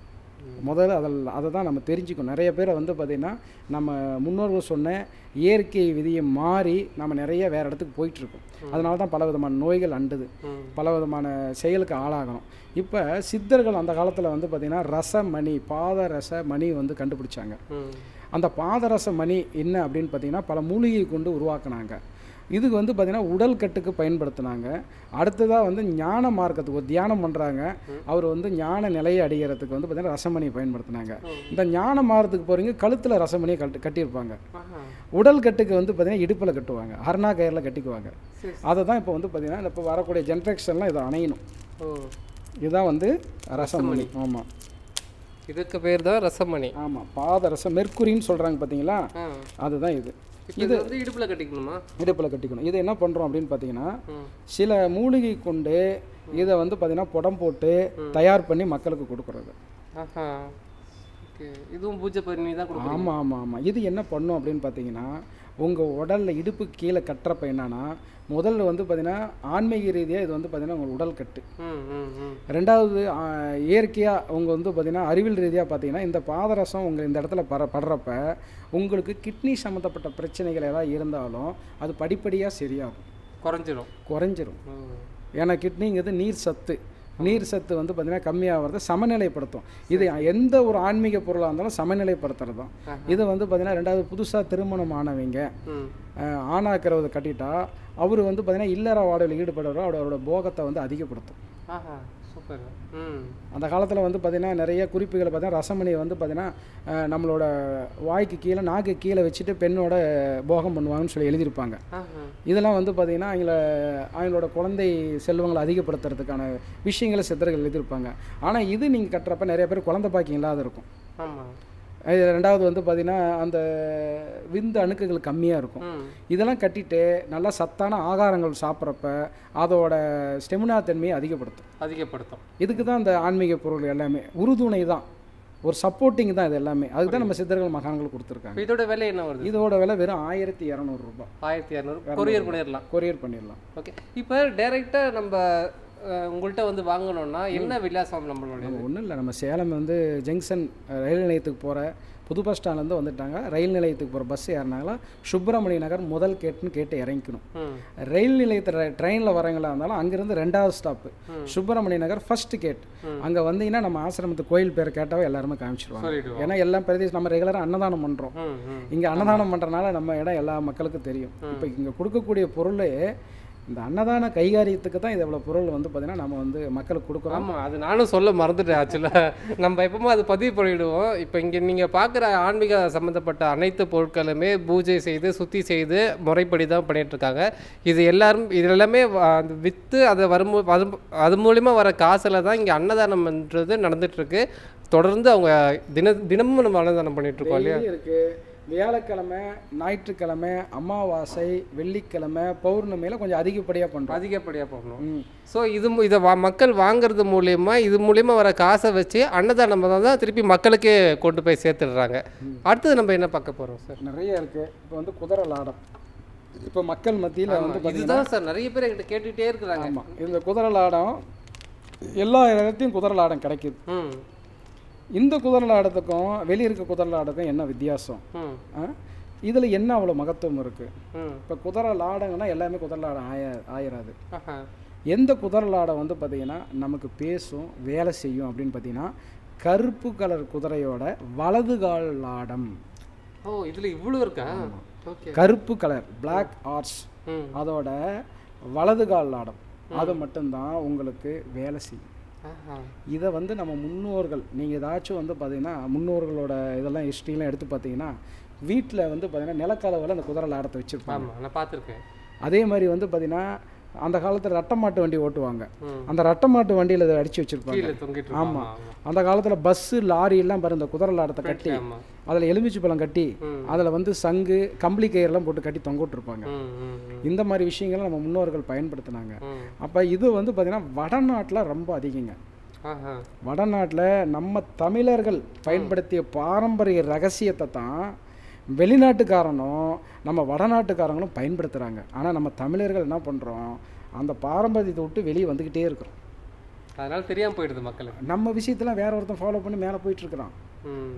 முதல்ல அதில் அதை தான் நம்ம தெரிஞ்சுக்கணும் நிறைய பேரை வந்து பார்த்திங்கன்னா நம்ம முன்னோர்கள் சொன்ன இயற்கை விதியை மாறி நம்ம நிறைய வேறு இடத்துக்கு போயிட்டுருக்கோம் அதனால தான் பல விதமான நோய்கள் அண்டுது ம் பல விதமான செயலுக்கு ஆளாகணும் இப்போ சித்தர்கள் அந்த காலத்தில் வந்து பார்த்திங்கன்னா ரசமணி பாதரச மணி வந்து கண்டுபிடிச்சாங்க ம் அந்த பாதரச மணி என்ன அப்படின்னு பார்த்தீங்கன்னா பல மூலிகை கொண்டு உருவாக்குனாங்க இதுக்கு வந்து பார்த்திங்கன்னா உடல் கட்டுக்கு பயன்படுத்தினாங்க அடுத்ததாக வந்து ஞான மார்க்கத்துக்கு ஒரு தியானம் பண்ணுறாங்க அவர் வந்து ஞான நிலையை அடைகிறதுக்கு வந்து பார்த்திங்கன்னா ரசமணியை பயன்படுத்தினாங்க இந்த ஞான மார்க்கத்துக்கு போகிறீங்க கழுத்தில் ரசமணியை கட்டு கட்டியிருப்பாங்க ஆஹா உடல் கட்டுக்கு வந்து பார்த்திங்கன்னா இடுப்பில் கட்டுவாங்க ஹர்னா கயிறில் கட்டிக்குவாங்க சரி அதை தான் இப்போ வந்து பார்த்திங்கன்னா இப்போ வரக்கூடிய ஜென்ரேஷன்லாம் இதை அணையணும் ஓ இதுதான் வந்து ரசமணி ஆமாம் இதுக்கு பேர் தான் ரசமணி ஆமாம் பாதரசம் மெர்க்குரின்னு சொல்கிறாங்க பார்த்தீங்களா ஆ அதுதான் இது இப்போ இது வந்து இடுப்புல கட்டிக்கணுமா இடுப்பில் கட்டிக்கணும் இது என்ன பண்ணுறோம் அப்படின்னு பார்த்தீங்கன்னா ம் சில மூலிகை கொண்டு இதை வந்து பார்த்தீங்கன்னா புடம் போட்டு தயார் பண்ணி மக்களுக்கு கொடுக்குறது ஆஹா ஓகே இதுவும் பூஜை பண்ணி தான் கொடுக்கணும் ஆமாம் ஆமாம் ஆமாம் இது என்ன பண்ணும் அப்படின்னு பார்த்தீங்கன்னா உங்கள் உடலில் இடுப்பு கீழே கட்டுறப்ப என்னன்னா முதல்ல வந்து பார்த்தீங்கன்னா ஆன்மீக ரீதியாக இது வந்து பார்த்தீங்கன்னா உங்கள் உடல் கட்டு ம் ம் ம் ரெண்டாவது ஆ, இயற்கையாக உங்க வந்து பார்த்தீங்கன்னா அறிவியல் ரீதியாக பார்த்தீங்கன்னா இந்த பாதரசம் உங்கள் இந்த இடத்துல பர படுறப்ப உங்களுக்கு கிட்னி சம்மந்தப்பட்ட பிரச்சனைகள் ஏதாவது இருந்தாலும் அது படிப்படியாக சரியாகும் குறைஞ்சிரும் குறைஞ்சிரும் ஓ ஏன்னா கிட்னிங்கிறது நீர் சத்து நீர் சத்து வந்து பார்த்தீங்கன்னா கம்மியாகிறத சமநிலைப்படுத்தும் இது எந்த ஒரு ஆன்மீக பொருளாக இருந்தாலும் சமநிலைப்படுத்துறது தான் ஆஹா. இது வந்து பார்த்தீங்கன்னா ரெண்டாவது புதுசாக திருமணம் ஆனவங்க ம் அஹ், ஆணாக்கிறத கட்டிட்டா அவர் வந்து பார்த்தீங்கன்னா இல்லற வாடகையில் ஈடுபடுறவர் அவரோட போகத்தை வந்து அதிகப்படுத்தும் ஆஹா சூப்பர் ம் அந்த காலத்தில் வந்து பார்த்திங்கன்னா நிறைய குறிப்புகளை பார்த்தீங்கன்னா ரசமணியை வந்து பார்த்திங்கன்னா அஹ், நம்மளோட வாய்க்கு கீழே நாக்கு கீழே வச்சுட்டு பெண்ணோட போகம் பண்ணுவாங்கன்னு சொல்லி எழுதியிருப்பாங்க ஆஹா இதெல்லாம் வந்து பார்த்திங்கன்னா அவங்கள அவங்களோட குழந்தை செல்வங்களை அதிகப்படுத்துறதுக்கான விஷயங்களை சித்தர்கள் எழுதியிருப்பாங்க ஆனால் இது நீங்கள் கட்டுறப்ப நிறைய பேர் குழந்தை பாக்கியம் இல்லாத இருக்கும் ஆமாம் இது ரெண்டாவது வந்து பார்த்திங்கன்னா அந்த விந்து அணுக்குகள் கம்மியாக இருக்கும் ம் இதெல்லாம் கட்டிட்டு நல்லா சத்தான ஆகாரங்கள் சாப்பிட்றப்ப அதோட ஸ்டெமினா தன்மையை அதிகப்படுத்தும் அதிகப்படுத்தும் இதுக்கு தான் இந்த ஆன்மீக பொருள் எல்லாமே உறுதுணை தான் ஒரு சப்போர்ட்டிங் தான் இது எல்லாமே அதுக்கு தான் நம்ம சித்தர்கள் மகான்கள் கொடுத்துருக்காங்க இப்போ இதோட விலை என்ன வருது இதோட விலை வெறும் ஆயிரத்தி இரநூறுபா ஆயிரத்தி இரநூறு கொரியர் பண்ணிடலாம் கொரியர் பண்ணிடலாம் ஓகே இப்போ டைரெக்டாக நம்ம அஹ், உங்கள்கிட்ட வந்து வாங்கணும்னா என்ன விலாசம் நம்மளுடைய ஒன்றும் இல்லை நம்ம சேலம் வந்து ஜங்ஷன் ரயில் நிலையத்துக்கு போகிற புது பஸ் ஸ்டாண்ட்லேருந்து வந்துட்டாங்க ரயில் நிலையத்துக்கு போகிற பஸ் ஏறினாங்களா சுப்பிரமணிய நகர் முதல் கேட்டுன்னு கேட்டு இறங்கிக்கணும் ம் ரயில் நிலையத்தில் ட்ரெயினில் வரவங்களா இருந்தாலும் அங்கேருந்து ரெண்டாவது stop Subramaniya Nagar first gate அங்கே வந்தீங்கன்னா நம்ம ஆசிரமத்து கோயில் பேர் கேட்டாவே எல்லாருமே காமிச்சிருவாங்க சொல்லிடுவோம் ஏன்னா எல்லாம் பிரதேசம் நம்ம ரெகுலராக அன்னதானம் பண்ணுறோம் ம் ம் இங்கே அன்னதானம் பண்ணுறனால நம்ம இடம் எல்லா மக்களுக்கும் தெரியும் இப்போ இங்கே கொடுக்கக்கூடிய பொருளே இந்த அன்னதான கைகாரியத்துக்கு தான் இது இவ்வளோ பொருள் வந்து பார்த்தீங்கன்னா நம்ம வந்து மக்களுக்கு கொடுக்குறோம் ஆமாம் அது நானும் சொல்ல மறந்துட்டேன் ஆக்சுவலாக நம்ம எப்பவுமே அது பதிவு பண்ணிவிடுவோம் இப்போ இங்கே நீங்கள் பார்க்குற ஆன்மீக சம்மந்தப்பட்ட அனைத்து பொருட்களுமே பூஜை செய்து சுத்தி செய்து முறைப்படி தான் பண்ணிட்டு இருக்காங்க இது எல்லாரும் இது எல்லாமே வ- அந்த விற்று அதை வரும் அது அது மூலிமா வர காசில் தான் இங்கே அன்னதானம்ன்றது நடந்துட்டு இருக்கு தொடர்ந்து அவங்க தின தினமும் நம்ம அன்னதானம் பண்ணிட்டு இருக்கோம் இல்லையா டெய்லி இருக்கு வியாழக்கிழமை ஞாயிற்றுக்கிழமை அமாவாசை வெள்ளிக்கிழமை பௌர்ணமியில் கொஞ்சம் அதிகப்படியாக பண்ணுறோம் அதிகப்படியாக போகணும் ம் ஸோ இது மு- இதை வா மக்கள் வாங்குறது மூலியமா இது மூலியமா வர காசை வச்சு அன்னதானம் தான் திருப்பி மக்களுக்கே கொண்டு போய் சேர்த்துடுறாங்க அடுத்தது நம்ம என்ன பார்க்க போகிறோம் சார் நிறைய இருக்குது இப்போ வந்து குதிரை லாடம் இப்போ மக்கள் மத்தியில் வந்து பார்த்தீங்கன்னா இதுதான் சார் நிறைய பேர் என்கிட்ட கேட்டுகிட்டே இருக்கிறாங்க ஆமாம் இந்த குதிரை லாடம் எல்லா இடத்தையும் குதிரை லாடம் கிடைக்குது ம் இந்த குதிரை லாடத்துக்கும் வெளியே இருக்க குதிரை லாடத்துக்கும் என்ன வித்தியாசம் ம் இதில் என்ன அவ்வளோ மகத்துவம் இருக்குது ம் இப்போ குதிரை லாடங்கன்னா எல்லாமே குதிரை லாடம் ஆய ஆயிராது ஆஹா எந்த குதிரை லாடம் வந்து பார்த்திங்கன்னா நமக்கு பேசும் வேலை செய்யும் அப்படின்னு பார்த்தீங்கன்னா கருப்பு கலர் குதிரையோட வலது கால் லாடம் ஓ இதுல இவ்வளோ இருக்கா ஓகே கருப்பு கலர் பிளாக் ஆர்ட்ஸ் ம் அதோட வலது கால் லாடம் அது மட்டும்தான் உங்களுக்கு வேலை செய்யும் ஆஹா இதை வந்து நம்ம முன்னோர்கள் நீங்கள் ஏதாச்சும் வந்து பார்த்தீங்கன்னா முன்னோர்களோட இதெல்லாம் ஹிஸ்ட்ரிலாம் எடுத்து பார்த்தீங்கன்னா வீட்டில் வந்து பார்த்தீங்கன்னா நிலக்கலவில் அந்த குதிரை லாடத்தை வச்சுருப்பாங்க ஆமா நான் பார்த்துருக்கேன் அதே மாதிரி வந்து பார்த்தீங்கன்னா அந்த காலத்தில் ரட்ட மாட்டு வண்டி ஓட்டுவாங்க ம் அந்த ரட்ட மாட்டு வண்டியில் இதை அடித்து வச்சுருப்பாங்க கீழே தொங்கிட்டு இருக்கு. ஆமா அந்த காலத்தில் பஸ்ஸு லாரி எல்லாம் பாரு இந்த குதிரை லாடத்தை கட்டி ஆமா அதில் எலுமிச்சை பழம் கட்டி ம். அதில் வந்து சங்கு கம்பளி கயிறுலாம் போட்டு கட்டி தொங்க விட்டுருப்பாங்க ம் ம் ம் இந்த மாதிரி விஷயங்களை நம்ம முன்னோர்கள் பயன்படுத்தினாங்க ம் அப்போ இது வந்து பார்த்திங்கன்னா வடநாட்டில் ரொம்ப அதிகங்க ஆஹா வடநாட்டில் நம்ம தமிழர்கள் பயன்படுத்திய பாரம்பரிய ரகசியத்தை தான் வெளிநாட்டுக்காரனும் நம்ம வடநாட்டுக்காரங்களும் பயன்படுத்துகிறாங்க ஆனால் நம்ம தமிழர்கள் என்ன பண்ணுறோம் அந்த பாரம்பரியத்தை விட்டு வெளியே வந்துக்கிட்டே இருக்கிறோம் அதனால தெரியாம போயிடுது மக்களுக்கு நம்ம விஷயத்தெல்லாம் வேற ஒருத்தன் ஃபாலோ பண்ணி மேலே போயிட்டுருக்குறான் ம்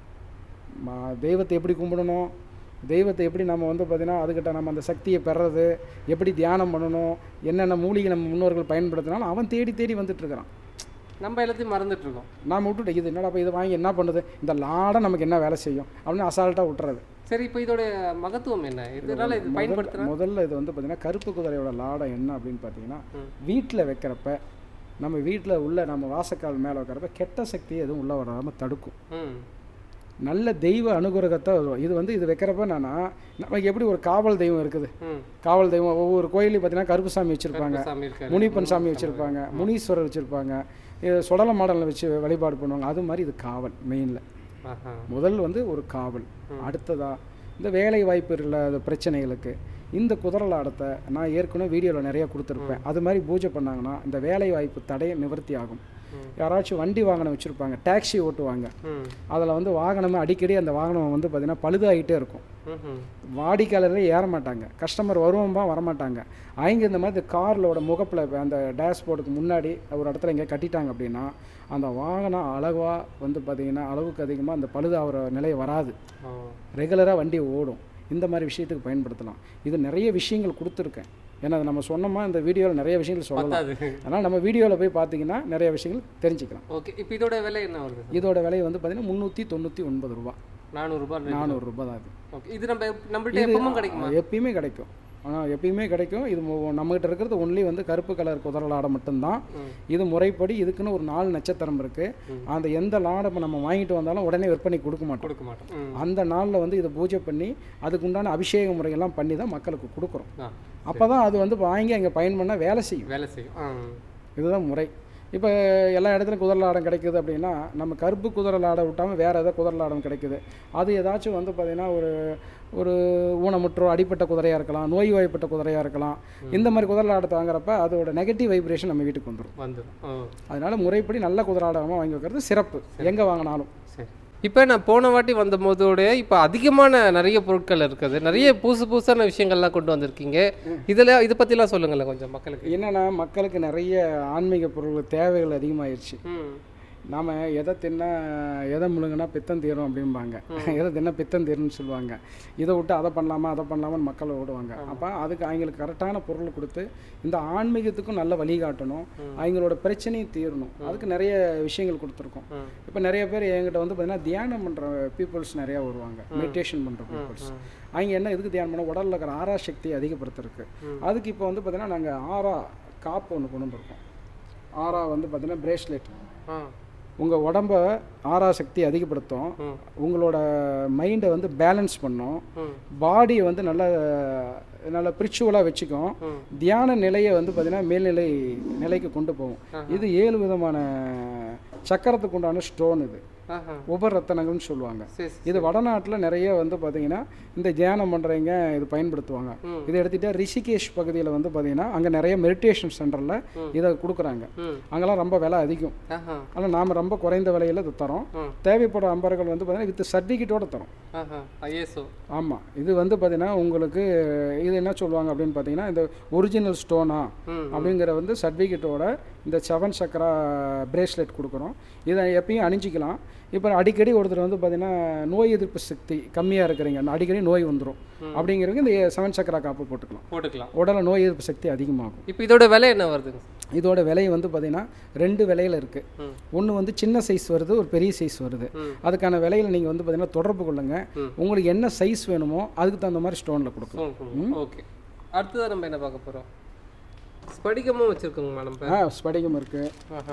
தெய்வத்தை எப்படி கும்பிடணும் தெய்வத்தை எப்படி நம்ம வந்து பார்த்திங்கன்னா அதுக்கிட்ட நம்ம அந்த சக்தியை பெறது எப்படி தியானம் பண்ணணும் என்னென்ன மூலிகை நம்ம முன்னோர்கள் பயன்படுத்தினாலும் அவன் தேடி தேடி வந்துட்டுருக்கிறான் நம்ம எல்லாத்தையும் மறந்துட்டு இருக்கோம் நாம் விட்டுட்டு இது என்னடா இப்போ இதை வாங்கி என்ன பண்ணுது இந்த லாடம் நமக்கு என்ன வேலை செய்யும் அப்படின்னு அசால்ட்டாக விட்டுறது சரி இப்போ இதோட மகத்துவம் என்ன இதனால இது பயன்படுத்துறா முதல்ல இது வந்து பார்த்திங்கன்னா கருப்பு குதிரையோட லாடம் என்ன அப்படின்னு பார்த்தீங்கன்னா ம். வீட்டில் வைக்கிறப்ப நம்ம வீட்டில் உள்ள நம்ம வாசக்கால் மேலே வைக்கிறப்ப கெட்ட சக்தி எதுவும் உள்ளே வராமல் தடுக்கும் ம் நல்ல தெய்வ அனுகிரகத்தை வரும் இது வந்து இது வைக்கிறப்ப என்னன்னா நமக்கு எப்படி ஒரு காவல் தெய்வம் இருக்குது ம் காவல் தெய்வம் ஒவ்வொரு கோயிலையும் பார்த்தீங்கன்னா கருப்பு சாமி வச்சுருப்பாங்க சாமி இருக்காரு முனிப்பன் சாமி வச்சுருப்பாங்க முனீஸ்வரர் வச்சுருப்பாங்க இது சுடல மாடலில் வச்சு வழிபாடு பண்ணுவாங்க அது மாதிரி இது காவல் மெயினில் ஆஹா முதல் வந்து ஒரு காவல் அடுத்ததா இந்த வேலை வாய்ப்பு இல்லாத பிரச்சனைகளுக்கு இந்த குதிரலாடத்தை நான் ஏற்கனவே வீடியோவில் நிறைய கொடுத்துருப்பேன் அது மாதிரி பூஜை பண்ணாங்கன்னா இந்த வேலை வாய்ப்பு தடை நிவர்த்தி ஆகும் ம். யாராச்சும் வண்டி வாகனம் வச்சுருப்பாங்க டாக்ஸி ஓட்டுவாங்க ம் அதில் வந்து வாகனமே அடிக்கடி அந்த வாகனம் வந்து பார்த்திங்கன்னா பழுதாகிட்டே இருக்கும் ம்ஹும். வாடிக்கையாளரே ஏற மாட்டாங்க கஸ்டமர் வருவோம்பா வரமாட்டாங்க அவங்க இந்த மாதிரி கார்லோட முகப்பில் அந்த டேஷ்போர்டுக்கு முன்னாடி ஒரு இடத்துல இங்கே கட்டிட்டாங்க அப்படின்னா அந்த வாகனம் அளவாக வந்து பார்த்திங்கன்னா அளவுக்கு அதிகமாக அந்த பழுதாகிற நிலை வராது ஓ ரெகுலராக வண்டி ஓடும் இந்த மாதிரி விஷயத்துக்கு பயன்படுத்தலாம் இது நிறைய விஷயங்கள் கொடுத்துருக்கேன் ஏன்னா அது நம்ம சொன்னோமா இந்த வீடியோவில் நிறைய விஷயங்கள் சொல்லலாம் பத்தாது அதனால் நம்ம வீடியோவில் போய் பார்த்தீங்கன்னா நிறைய விஷயங்கள் தெரிஞ்சுக்கலாம் ஓகே இப்போ இதோட விலை என்ன வருது இதோட விலை வந்து பார்த்திங்கன்னா முந்நூற்றி தொண்ணூற்றி ஒன்பது ரூபா நானூறுரூபா நானூறுரூபா தான் அது ஓகே இது நம்ம நம்மள்ட்ட எப்பவும் கிடைக்குமா எப்பயுமே கிடைக்கும் ஆனால் எப்பயுமே கிடைக்கும் இது மு- நம்மகிட்ட இருக்கிறது ஒன்லி வந்து கருப்பு கலர் குதிரை லாடம் மட்டும்தான் ம். இது முறைப்படி இதுக்குன்னு ஒரு நாலு நட்சத்திரம் இருக்குது அந்த எந்த லாடம் நம்ம வாங்கிட்டு வந்தாலும் உடனே விற்பனை கொடுக்க மாட்டோம் கொடுக்க மாட்டோம் ம் அந்த நாளில் வந்து இதை பூஜை பண்ணி அதுக்கு உண்டான அபிஷேக முறையெல்லாம் பண்ணி தான் மக்களுக்கு கொடுக்குறோம் ஆ அப்போ தான் அது வந்து வாங்கி அங்கே பயன் பண்ண வேலை செய்யும் வேலை செய்யும் ஆ இதுதான் முறை இப்போ எல்லா இடத்துலையும் குதிரை லாடம் கிடைக்குது அப்படின்னா நம்ம கருப்பு குதிரை லாடம் விட்டாமல் வேறு ஏதாவது குதிரை லாடம் கிடைக்குது அது ஏதாச்சும் வந்து பார்த்திங்கன்னா ஒரு ஒரு ஊனமுற்றோ அடிப்பட்ட குதிரையாக இருக்கலாம் நோய் வாய்ப்பட்ட குதிரையாக இருக்கலாம் இந்த மாதிரி குதிரை லாடத்தை வாங்குறப்ப அதோட நெகட்டிவ் வைப்ரேஷன் நம்ம வீட்டுக்கு வந்துடும் வந்துடும் ஓ அதனால முறைப்படி நல்ல குதிரை லாடமாக வாங்கி வைக்கிறது சிறப்பு எங்கே வாங்கினாலும் சரி இப்போ நான் போன வாட்டி வந்த போதோட இப்போ அதிகமான நிறைய பொருட்கள் இருக்குது நிறைய புதுசு புதுசான விஷயங்கள்லாம் கொண்டு வந்திருக்கீங்க இதில் இதை பற்றிலாம் சொல்லுங்களேன் கொஞ்சம் மக்களுக்கு என்னென்னா மக்களுக்கு நிறைய ஆன்மீக பொருள் தேவைகள் அதிகமாகிடுச்சு ம் நாம் எதை தின்னா எதை முழுங்கினா பித்தம் தீரும் அப்படிம்பாங்க எதை தின்னா பித்தம் தீரும்னு சொல்லுவாங்க இதை விட்டு அதை பண்ணலாமா அதை பண்ணலாமான்னு மக்கள் ஓடுவாங்க அப்போ அதுக்கு அவங்களுக்கு கரெக்டான பொருள் கொடுத்து இந்த ஆன்மீகத்துக்கும் நல்ல வழிகாட்டணும் அவங்களோட பிரச்சனையும் தீரணும் அதுக்கு நிறைய விஷயங்கள் கொடுத்துருக்கோம் ம். இப்போ நிறைய பேர் என்கிட்ட வந்து பார்த்தீங்கன்னா தியானம் பண்ணுற பீப்புள்ஸ் நிறையா வருவாங்க மெடிடேஷன் பண்ணுற பீப்புள்ஸ் அவங்க என்ன எதுக்கு தியானம் பண்ண உடலில் இருக்கிற ஆறா சக்தியை அதிகப்படுத்துறதுக்கு அதுக்கு இப்போ வந்து பார்த்தீங்கன்னா நாங்கள் ஆறா காப்பு ஒன்று கொண்டு வந்திருக்கோம் ஆறா வந்து பார்த்தீங்கன்னா பிரேஸ்லெட் ஆ உங்கள் உடம்ப ஆறா சக்தி அதிகப்படுத்தும் ம் உங்களோட மைண்டை வந்து பேலன்ஸ் பண்ணும் ம் பாடியை வந்து நல்லா நல்ல பிரிச்சுவலாக வச்சுக்கும் ம். தியான நிலையை வந்து பார்த்திங்கன்னா மேல்நிலை நிலைக்கு கொண்டு போகும் இது ஏழு விதமான சக்கரத்துக்கு உண்டான ஸ்டோன் இது ஆஹா உபரத்தனங்கள்னு சொல்லுவாங்க சரி சரி. இது வடநாட்டில் நிறைய வந்து பார்த்தீங்கன்னா இந்த தியானம் பண்ணுறவங்க இது பயன்படுத்துவாங்க ம். இதை எடுத்துகிட்டா ரிஷிகேஷ் பகுதியில் வந்து பார்த்தீங்கன்னா அங்கே நிறைய மெடிடேஷன் சென்டரில் இதை கொடுக்குறாங்க ம் அங்கெல்லாம் ரொம்ப விலை அதிகம் ஆஹா ஆனால் நாம் ரொம்ப குறைந்த விலையில் இது தரோம் ம். தேவைப்படுற அம்பர்கள் வந்து பார்த்தீங்கன்னா வித் சர்டிஃபிகேட்டோட தரோம் ஆஹா ஐஎஸ்ஓ ஆமாம் இது வந்து பார்த்தீங்கன்னா உங்களுக்கு இது என்ன சொல்லுவாங்க அப்படின்னு பார்த்தீங்கன்னா இந்த ஒரிஜினல் ஸ்டோனா ம் அப்படிங்கிற வந்து சர்டிஃபிகேட்டோட இந்த செவன் சக்கரா பிரேஸ்லெட் கொடுக்குறோம் இதை எப்பயும் அணிஞ்சிக்கலாம் இப்போ அடிக்கடி ஒருத்தர் வந்து பார்த்தீங்கன்னா நோய் எதிர்ப்பு சக்தி கம்மியாக இருக்கிறீங்க அடிக்கடி நோய் வந்துடும் அப்படிங்கிறவங்க இந்த செவன் சக்கரா காப்பு போட்டுக்கலாம் போட்டுக்கலாம் உடல நோய் எதிர்ப்பு சக்தி அதிகமாகும் இப்போ இதோட விலை என்ன வருதுங்க இதோட விலை வந்து பார்த்தீங்கன்னா ரெண்டு விலையில் இருக்குது ம். ஒன்று வந்து சின்ன சைஸ் வருது ஒரு பெரிய சைஸ் வருது ம். அதுக்கான விலையில் நீங்கள் வந்து பார்த்தீங்கன்னா தொடர்பு கொள்ளுங்க ம். உங்களுக்கு என்ன சைஸ் வேணுமோ அதுக்கு தகுந்த மாதிரி ஸ்டோனில் கொடுக்கலாம் ஓகே அடுத்ததான் நம்ம என்ன பார்க்க போகிறோம் ஸ்படிகமும் வச்சுருக்கோங்கம்மா நம்ம ஆ ஸ்படிகம் இருக்குது ஆஹா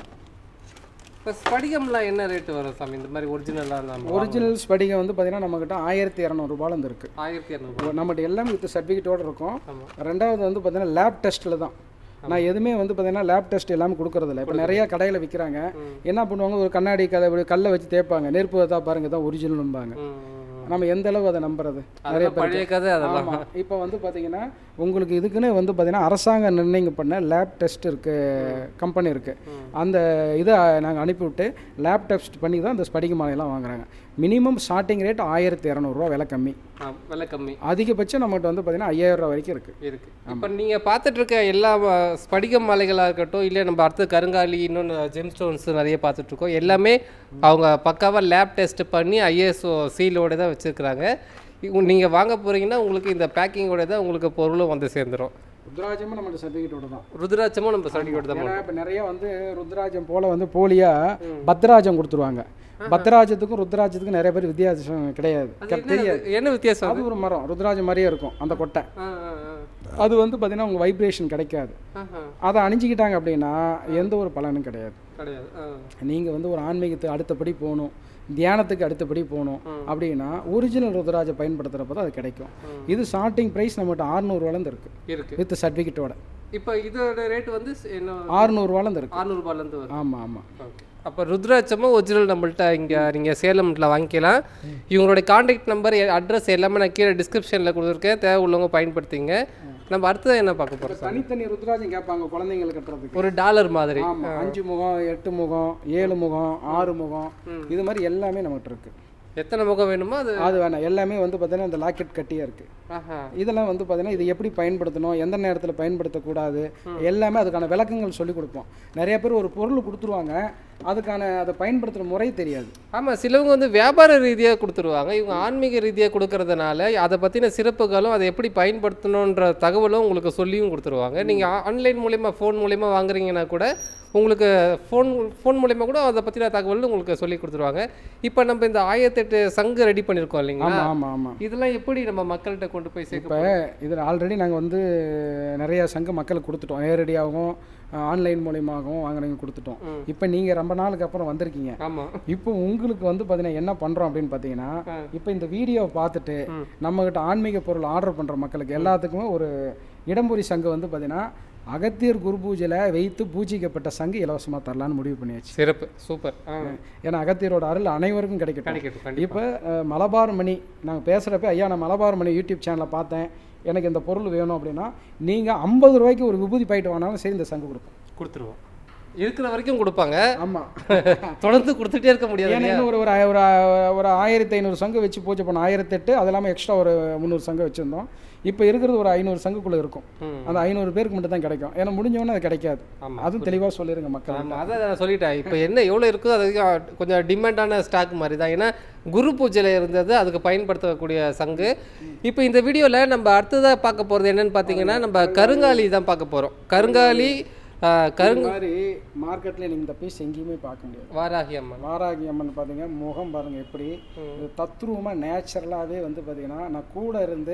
இப்போ ஸ்படிகம்லாம் என்ன ரேட்டு வரும் சாமி இந்த மாதிரி ஒரிஜினலாக நம்ம ஒரிஜினல் ஸ்படிகம் வந்து பார்த்தீங்கன்னா நம்மக்கிட்ட ஆயிரத்தி இரநூறுபாலேருந்து இருக்குது ஆயிரத்தி இரநூறு நம்மகிட்ட எல்லாமே வித் சர்டிஃபிகேட்டோட இருக்கும் ஆமாம் ரெண்டாவது வந்து பார்த்தீங்கன்னா லேப் டெஸ்ட்டில் தான் நான் எதுவுமே வந்து பார்த்தீங்கன்னா லேப் டெஸ்ட் எல்லாமே கொடுக்கறதில்ல இப்போ நிறைய கடையில் விற்கிறாங்க என்ன பண்ணுவாங்க ஒரு கண்ணாடி கதை இப்படி கல்லை வச்சு தேய்ப்பாங்க நெருப்பு தான் பாருங்க தான் ஒரிஜினல்பாங்க நம்ம எந்த அளவு அதை நம்புறது நிறைய அதெல்லாம் பழைய கதை அதெல்லாம் ஆமாம் இப்போ வந்து பார்த்தீங்கன்னா உங்களுக்கு இதுக்குன்னு வந்து பார்த்தீங்கன்னா அரசாங்கம் நிர்ணயம் பண்ண லேப் டெஸ்ட் இருக்கு கம்பெனி இருக்கு அந்த இதை நாங்கள் அனுப்பிவிட்டு லேப் டெஸ்ட் பண்ணி தான் இந்த ஸ்படிக மாலையெல்லாம் வாங்குறாங்க மினிமம் ஸ்டார்டிங் ரேட் ஆயிரத்தி இரநூறுவா விலை கம்மி ஆ, விலை கம்மி அதிகபட்சம் நம்மகிட்ட வந்து பார்த்தீங்கன்னா ஐயாயிரம் ரூபா வரைக்கும் இருக்குது இருக்கு இப்போ நீங்கள் பார்த்துட்டு இருக்க எல்லா அ, ஸ்படிக மாலைகளாக இருக்கட்டும் இல்லை நம்ம அடுத்து கருங்காலி இன்னொன்று ஜெம் ஸ்டோன்ஸ் நிறைய பார்த்துட்டு இருக்கோம் எல்லாமே அவங்க பக்காவாக லேப் டெஸ்ட் பண்ணி ஐஎஸ்ஓ சீலோட தான் வச்சுருக்குறாங்க நீங்கள் வாங்க போகிறீங்கன்னா உங்களுக்கு இந்த பேக்கிங்கோட தான் உங்களுக்கு பொருளும் வந்து சேர்ந்துரும் ருத்ராஜமும் நம்மகிட்ட சர்டிஃபிகேட்டோட தான் ருத்ராட்சமும் நம்ம சர்டிஃபிகேட் தான் ஏன்னா இப்போ நிறைய வந்து ருத்ராஜம் போல வந்து போலியா பத்ராஜம் கொடுத்துருவாங்க பத்ராஜத்துக்கும் ருத்ராஜத்துக்கும் நிறைய பேர் வித்தியாசம் கிடையாது அது என்ன என்ன வித்தியாசம் அது ஒரு மரம் ருத்ராஜம் மாதிரியே இருக்கும் அந்த கொட்டை ஆ ஆ ஆ. அது வந்து பார்த்தீங்கன்னா உங்கள் வைப்ரேஷன் கிடைக்காது ஆஹா, அதை அணிஞ்சிக்கிட்டாங்க அப்படின்னா எந்த ஒரு பலனும் கிடையாது கிடையாது ஆ. நீங்கள் வந்து ஒரு ஆன்மீகத்துக்கு அடுத்தபடி போகணும் தியானத்துக்கு அடுத்தபடி போகணும் அப்படின்னா ஒரிஜினல் ருத்ராஜை பயன்படுத்துகிறப்ப தான் அது கிடைக்கும் இது ஸ்டார்டிங் ப்ரைஸ் நம்மகிட்ட ஆறுநூறுவாலேருந்து இருக்குது இருக்கு வித் சர்டிஃபிகேட்டோட இப்போ இதோட ரேட் வந்து ஸ்- என்ன ஆறுநூறுவாலேருந்து இருக்குது ஆறுநூறுபாலேருந்து வரும் ஆமாம் ஆமாம் ஓகே அப்போ ருத்ராட்சமும் ஒரிஜினல் நம்மள்ட்ட இங்கே நீங்கள் சேலம்ல வாங்கிக்கலாம் இவங்களுடைய காண்டாக்ட் நம்பர் அட்ரஸ் எல்லாமே நான் கீழே டிஸ்கிரிப்ஷனில் கொடுத்துருக்கேன் தேவை உள்ளவங்க பயன்படுத்திங்க நம்ம அடுத்தது என்ன பார்க்க போகிறோம் தனித்தனி ருத்ராஜம் கேட்பாங்க குழந்தைங்களுக்கு கட்டுறதுக்கு ஒரு டாலர் மாதிரி ஆமாம் அஞ்சு முகம் எட்டு முகம் ஏழு முகம் ஆறு முகம் இது மாதிரி எல்லாமே நம்மகிட்ட இருக்கு எத்தனை முகம் வேணுமோ அது அது வேணாம் எல்லாமே வந்து பார்த்தீங்கன்னா இந்த லாக்கெட் கட்டியாக இருக்கு ஆஹா இதெல்லாம் வந்து பார்த்தீங்கன்னா இது எப்படி பயன்படுத்தணும் எந்த நேரத்தில் பயன்படுத்தக்கூடாது எல்லாமே அதுக்கான விளக்கங்கள் சொல்லி கொடுப்போம் நிறைய பேர் ஒரு பொருள் கொடுத்துருவாங்க அதுக்கான அதை பயன்படுத்துகிற முறை தெரியாது ஆமாம் சிலவங்க வந்து வியாபார ரீதியாக கொடுத்துருவாங்க இவங்க ஆன்மீக ரீதியாக கொடுக்கறதுனால அதை பற்றின சிறப்புகளும் அதை எப்படி பயன்படுத்தணுன்ற தகவலும் உங்களுக்கு சொல்லியும் கொடுத்துருவாங்க நீங்கள் ஆன்லைன் மூலயமா ஃபோன் மூலயமா வாங்குறீங்கன்னா கூட உங்களுக்கு ஃபோன் ஃபோன் மூலயமா கூட அதை பற்றின தகவல் உங்களுக்கு சொல்லி கொடுத்துருவாங்க இப்போ நம்ம இந்த ஆயிரத்தெட்டு சங்கு ரெடி பண்ணியிருக்கோம் இல்லைங்களா ஆமாம் ஆமாம் ஆமாம் இதெல்லாம் எப்படி நம்ம மக்கள்கிட்ட கொண்டு போய் சேர்க்க இப்போ இதில் ஆல்ரெடி நாங்கள் வந்து நிறைய சங்க மக்களுக்கு கொடுத்துட்டோம் நேரடியாகவும் ஆன்லைன் மூலியமாகவும் வாங்குறவங்க கொடுத்துட்டோம் இப்போ நீங்கள் ரொம்ப நாளுக்கு அப்புறம் வந்திருக்கீங்க ஆமாம் இப்போ உங்களுக்கு வந்து பார்த்தீங்கன்னா என்ன பண்ணுறோம் அப்படின்னு பார்த்தீங்கன்னா ஆ. இப்போ இந்த வீடியோவை பார்த்துட்டு ம். நம்மகிட்ட ஆன்மீக பொருள் ஆர்டர் பண்ணுற மக்களுக்கு எல்லாத்துக்குமே ஒரு இடம்புரி சங்கு வந்து பார்த்தீங்கன்னா அகத்தியர் குரு பூஜையில் வைத்து பூஜிக்கப்பட்ட சங்கு இலவசமாக தரலான்னு முடிவு பண்ணியாச்சு சிறப்பு சூப்பர் ஆ ஏன்னா அகத்தியரோட அருள் அனைவருக்கும் கிடைக்கட்டும் கிடைக்கட்டும் கண்டிப்பாக இப்போ அஹ், மலபார் மணி நாங்கள் பேசுகிறப்ப ஐயா நான் மலபார் மணி யூடியூப் சேனலை பார்த்தேன் எனக்கு இந்த பொருள் வேணும் அப்படின்னா நீங்கள் ஐம்பது ரூபாய்க்கு ஒரு விபூதி பாயிட்டு வாங்கினாலும் சரி இந்த சங்கு கொடுப்போம் கொடுத்துருவோம் இருக்கிற வரைக்கும் கொடுப்பாங்க ஆமாம் தொடர்ந்து கொடுத்துட்டே இருக்க முடியாது ஏன்னா இல்லையா? இன்னும் ஒரு ஒரு ஆய- ஒரு ஆ- ஒரு ஆயிரத்தி ஐநூறு சங்கு வச்சு பூஜை பண்ணோம் ஆயிரத்தெட்டு அது இல்லாமல் எக்ஸ்ட்ரா ஒரு முந்நூறு சங்கு வச்சுருந்தோம் இப்போ இருக்கிறது ஒரு ஐநூறு சங்குக்குள்ளே இருக்கும் ம். அந்த ஐநூறு பேருக்கு மட்டும் தான் கிடைக்கும் ஏன்னா முடிஞ்சவொன்னே அது கிடைக்காது ஆமா. அதுவும் தெளிவாக சொல்லிடுங்க மக்கள் ஆமாம் அதான் நான் சொல்லிட்டேன் இப்போ என்ன எவ்வளோ இருக்கோ அதுக்கு கொஞ்சம் டிமாண்டான ஸ்டாக் மாதிரி தான் ஏன்னா குரு பூஜையில் இருந்தது அதுக்கு பயன்படுத்தக்கூடிய சங்கு இப்போ இந்த வீடியோவில் நம்ம அடுத்ததாக பார்க்க போகிறது என்னன்னு பார்த்தீங்கன்னா நம்ம கருங்காலி தான் பார்க்க போகிறோம் கருங்காலி ஆ, கருங்க இந்த மாதிரி மார்க்கெட்டில் நீங்கள் இந்த பீஸ் எங்கேயுமே பார்க்க முடியாது வாராகி அம்மன் வாராகி அம்மன் பார்த்தீங்க முகம் பாருங்க எப்படி இது தத்ரூபமாக நேச்சுரலாகவே வந்து பார்த்தீங்கன்னா நான் கூட இருந்து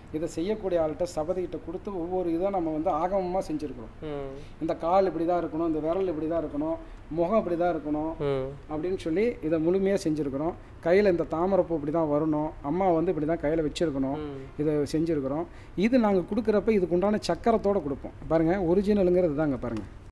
இதை செய்யக்கூடிய ஆள்கிட்ட சபதிக்கிட்ட கொடுத்து ஒவ்வொரு இதை நம்ம வந்து ஆகமமாக செஞ்சுருக்கிறோம் ம் இந்த கால் இப்படி தான் இருக்கணும் இந்த விரல் இப்படி தான் இருக்கணும் முகம் இப்படி தான் இருக்கணும் ம் அப்படின்னு சொல்லி இதை முழுமையாக செஞ்சுருக்கிறோம் கையில் இந்த தாமரைப்பூ இப்படி தான் வரணும் அம்மா வந்து இப்படி தான் கையில் வச்சுருக்கணும் ம். இதை செஞ்சுருக்கிறோம் இது நாங்கள் கொடுக்குறப்ப இதுக்கு உண்டான சக்கரத்தோடு கொடுப்போம் பாருங்கள் ஒரிஜினலுங்கிறது தாங்க பாருங்கள்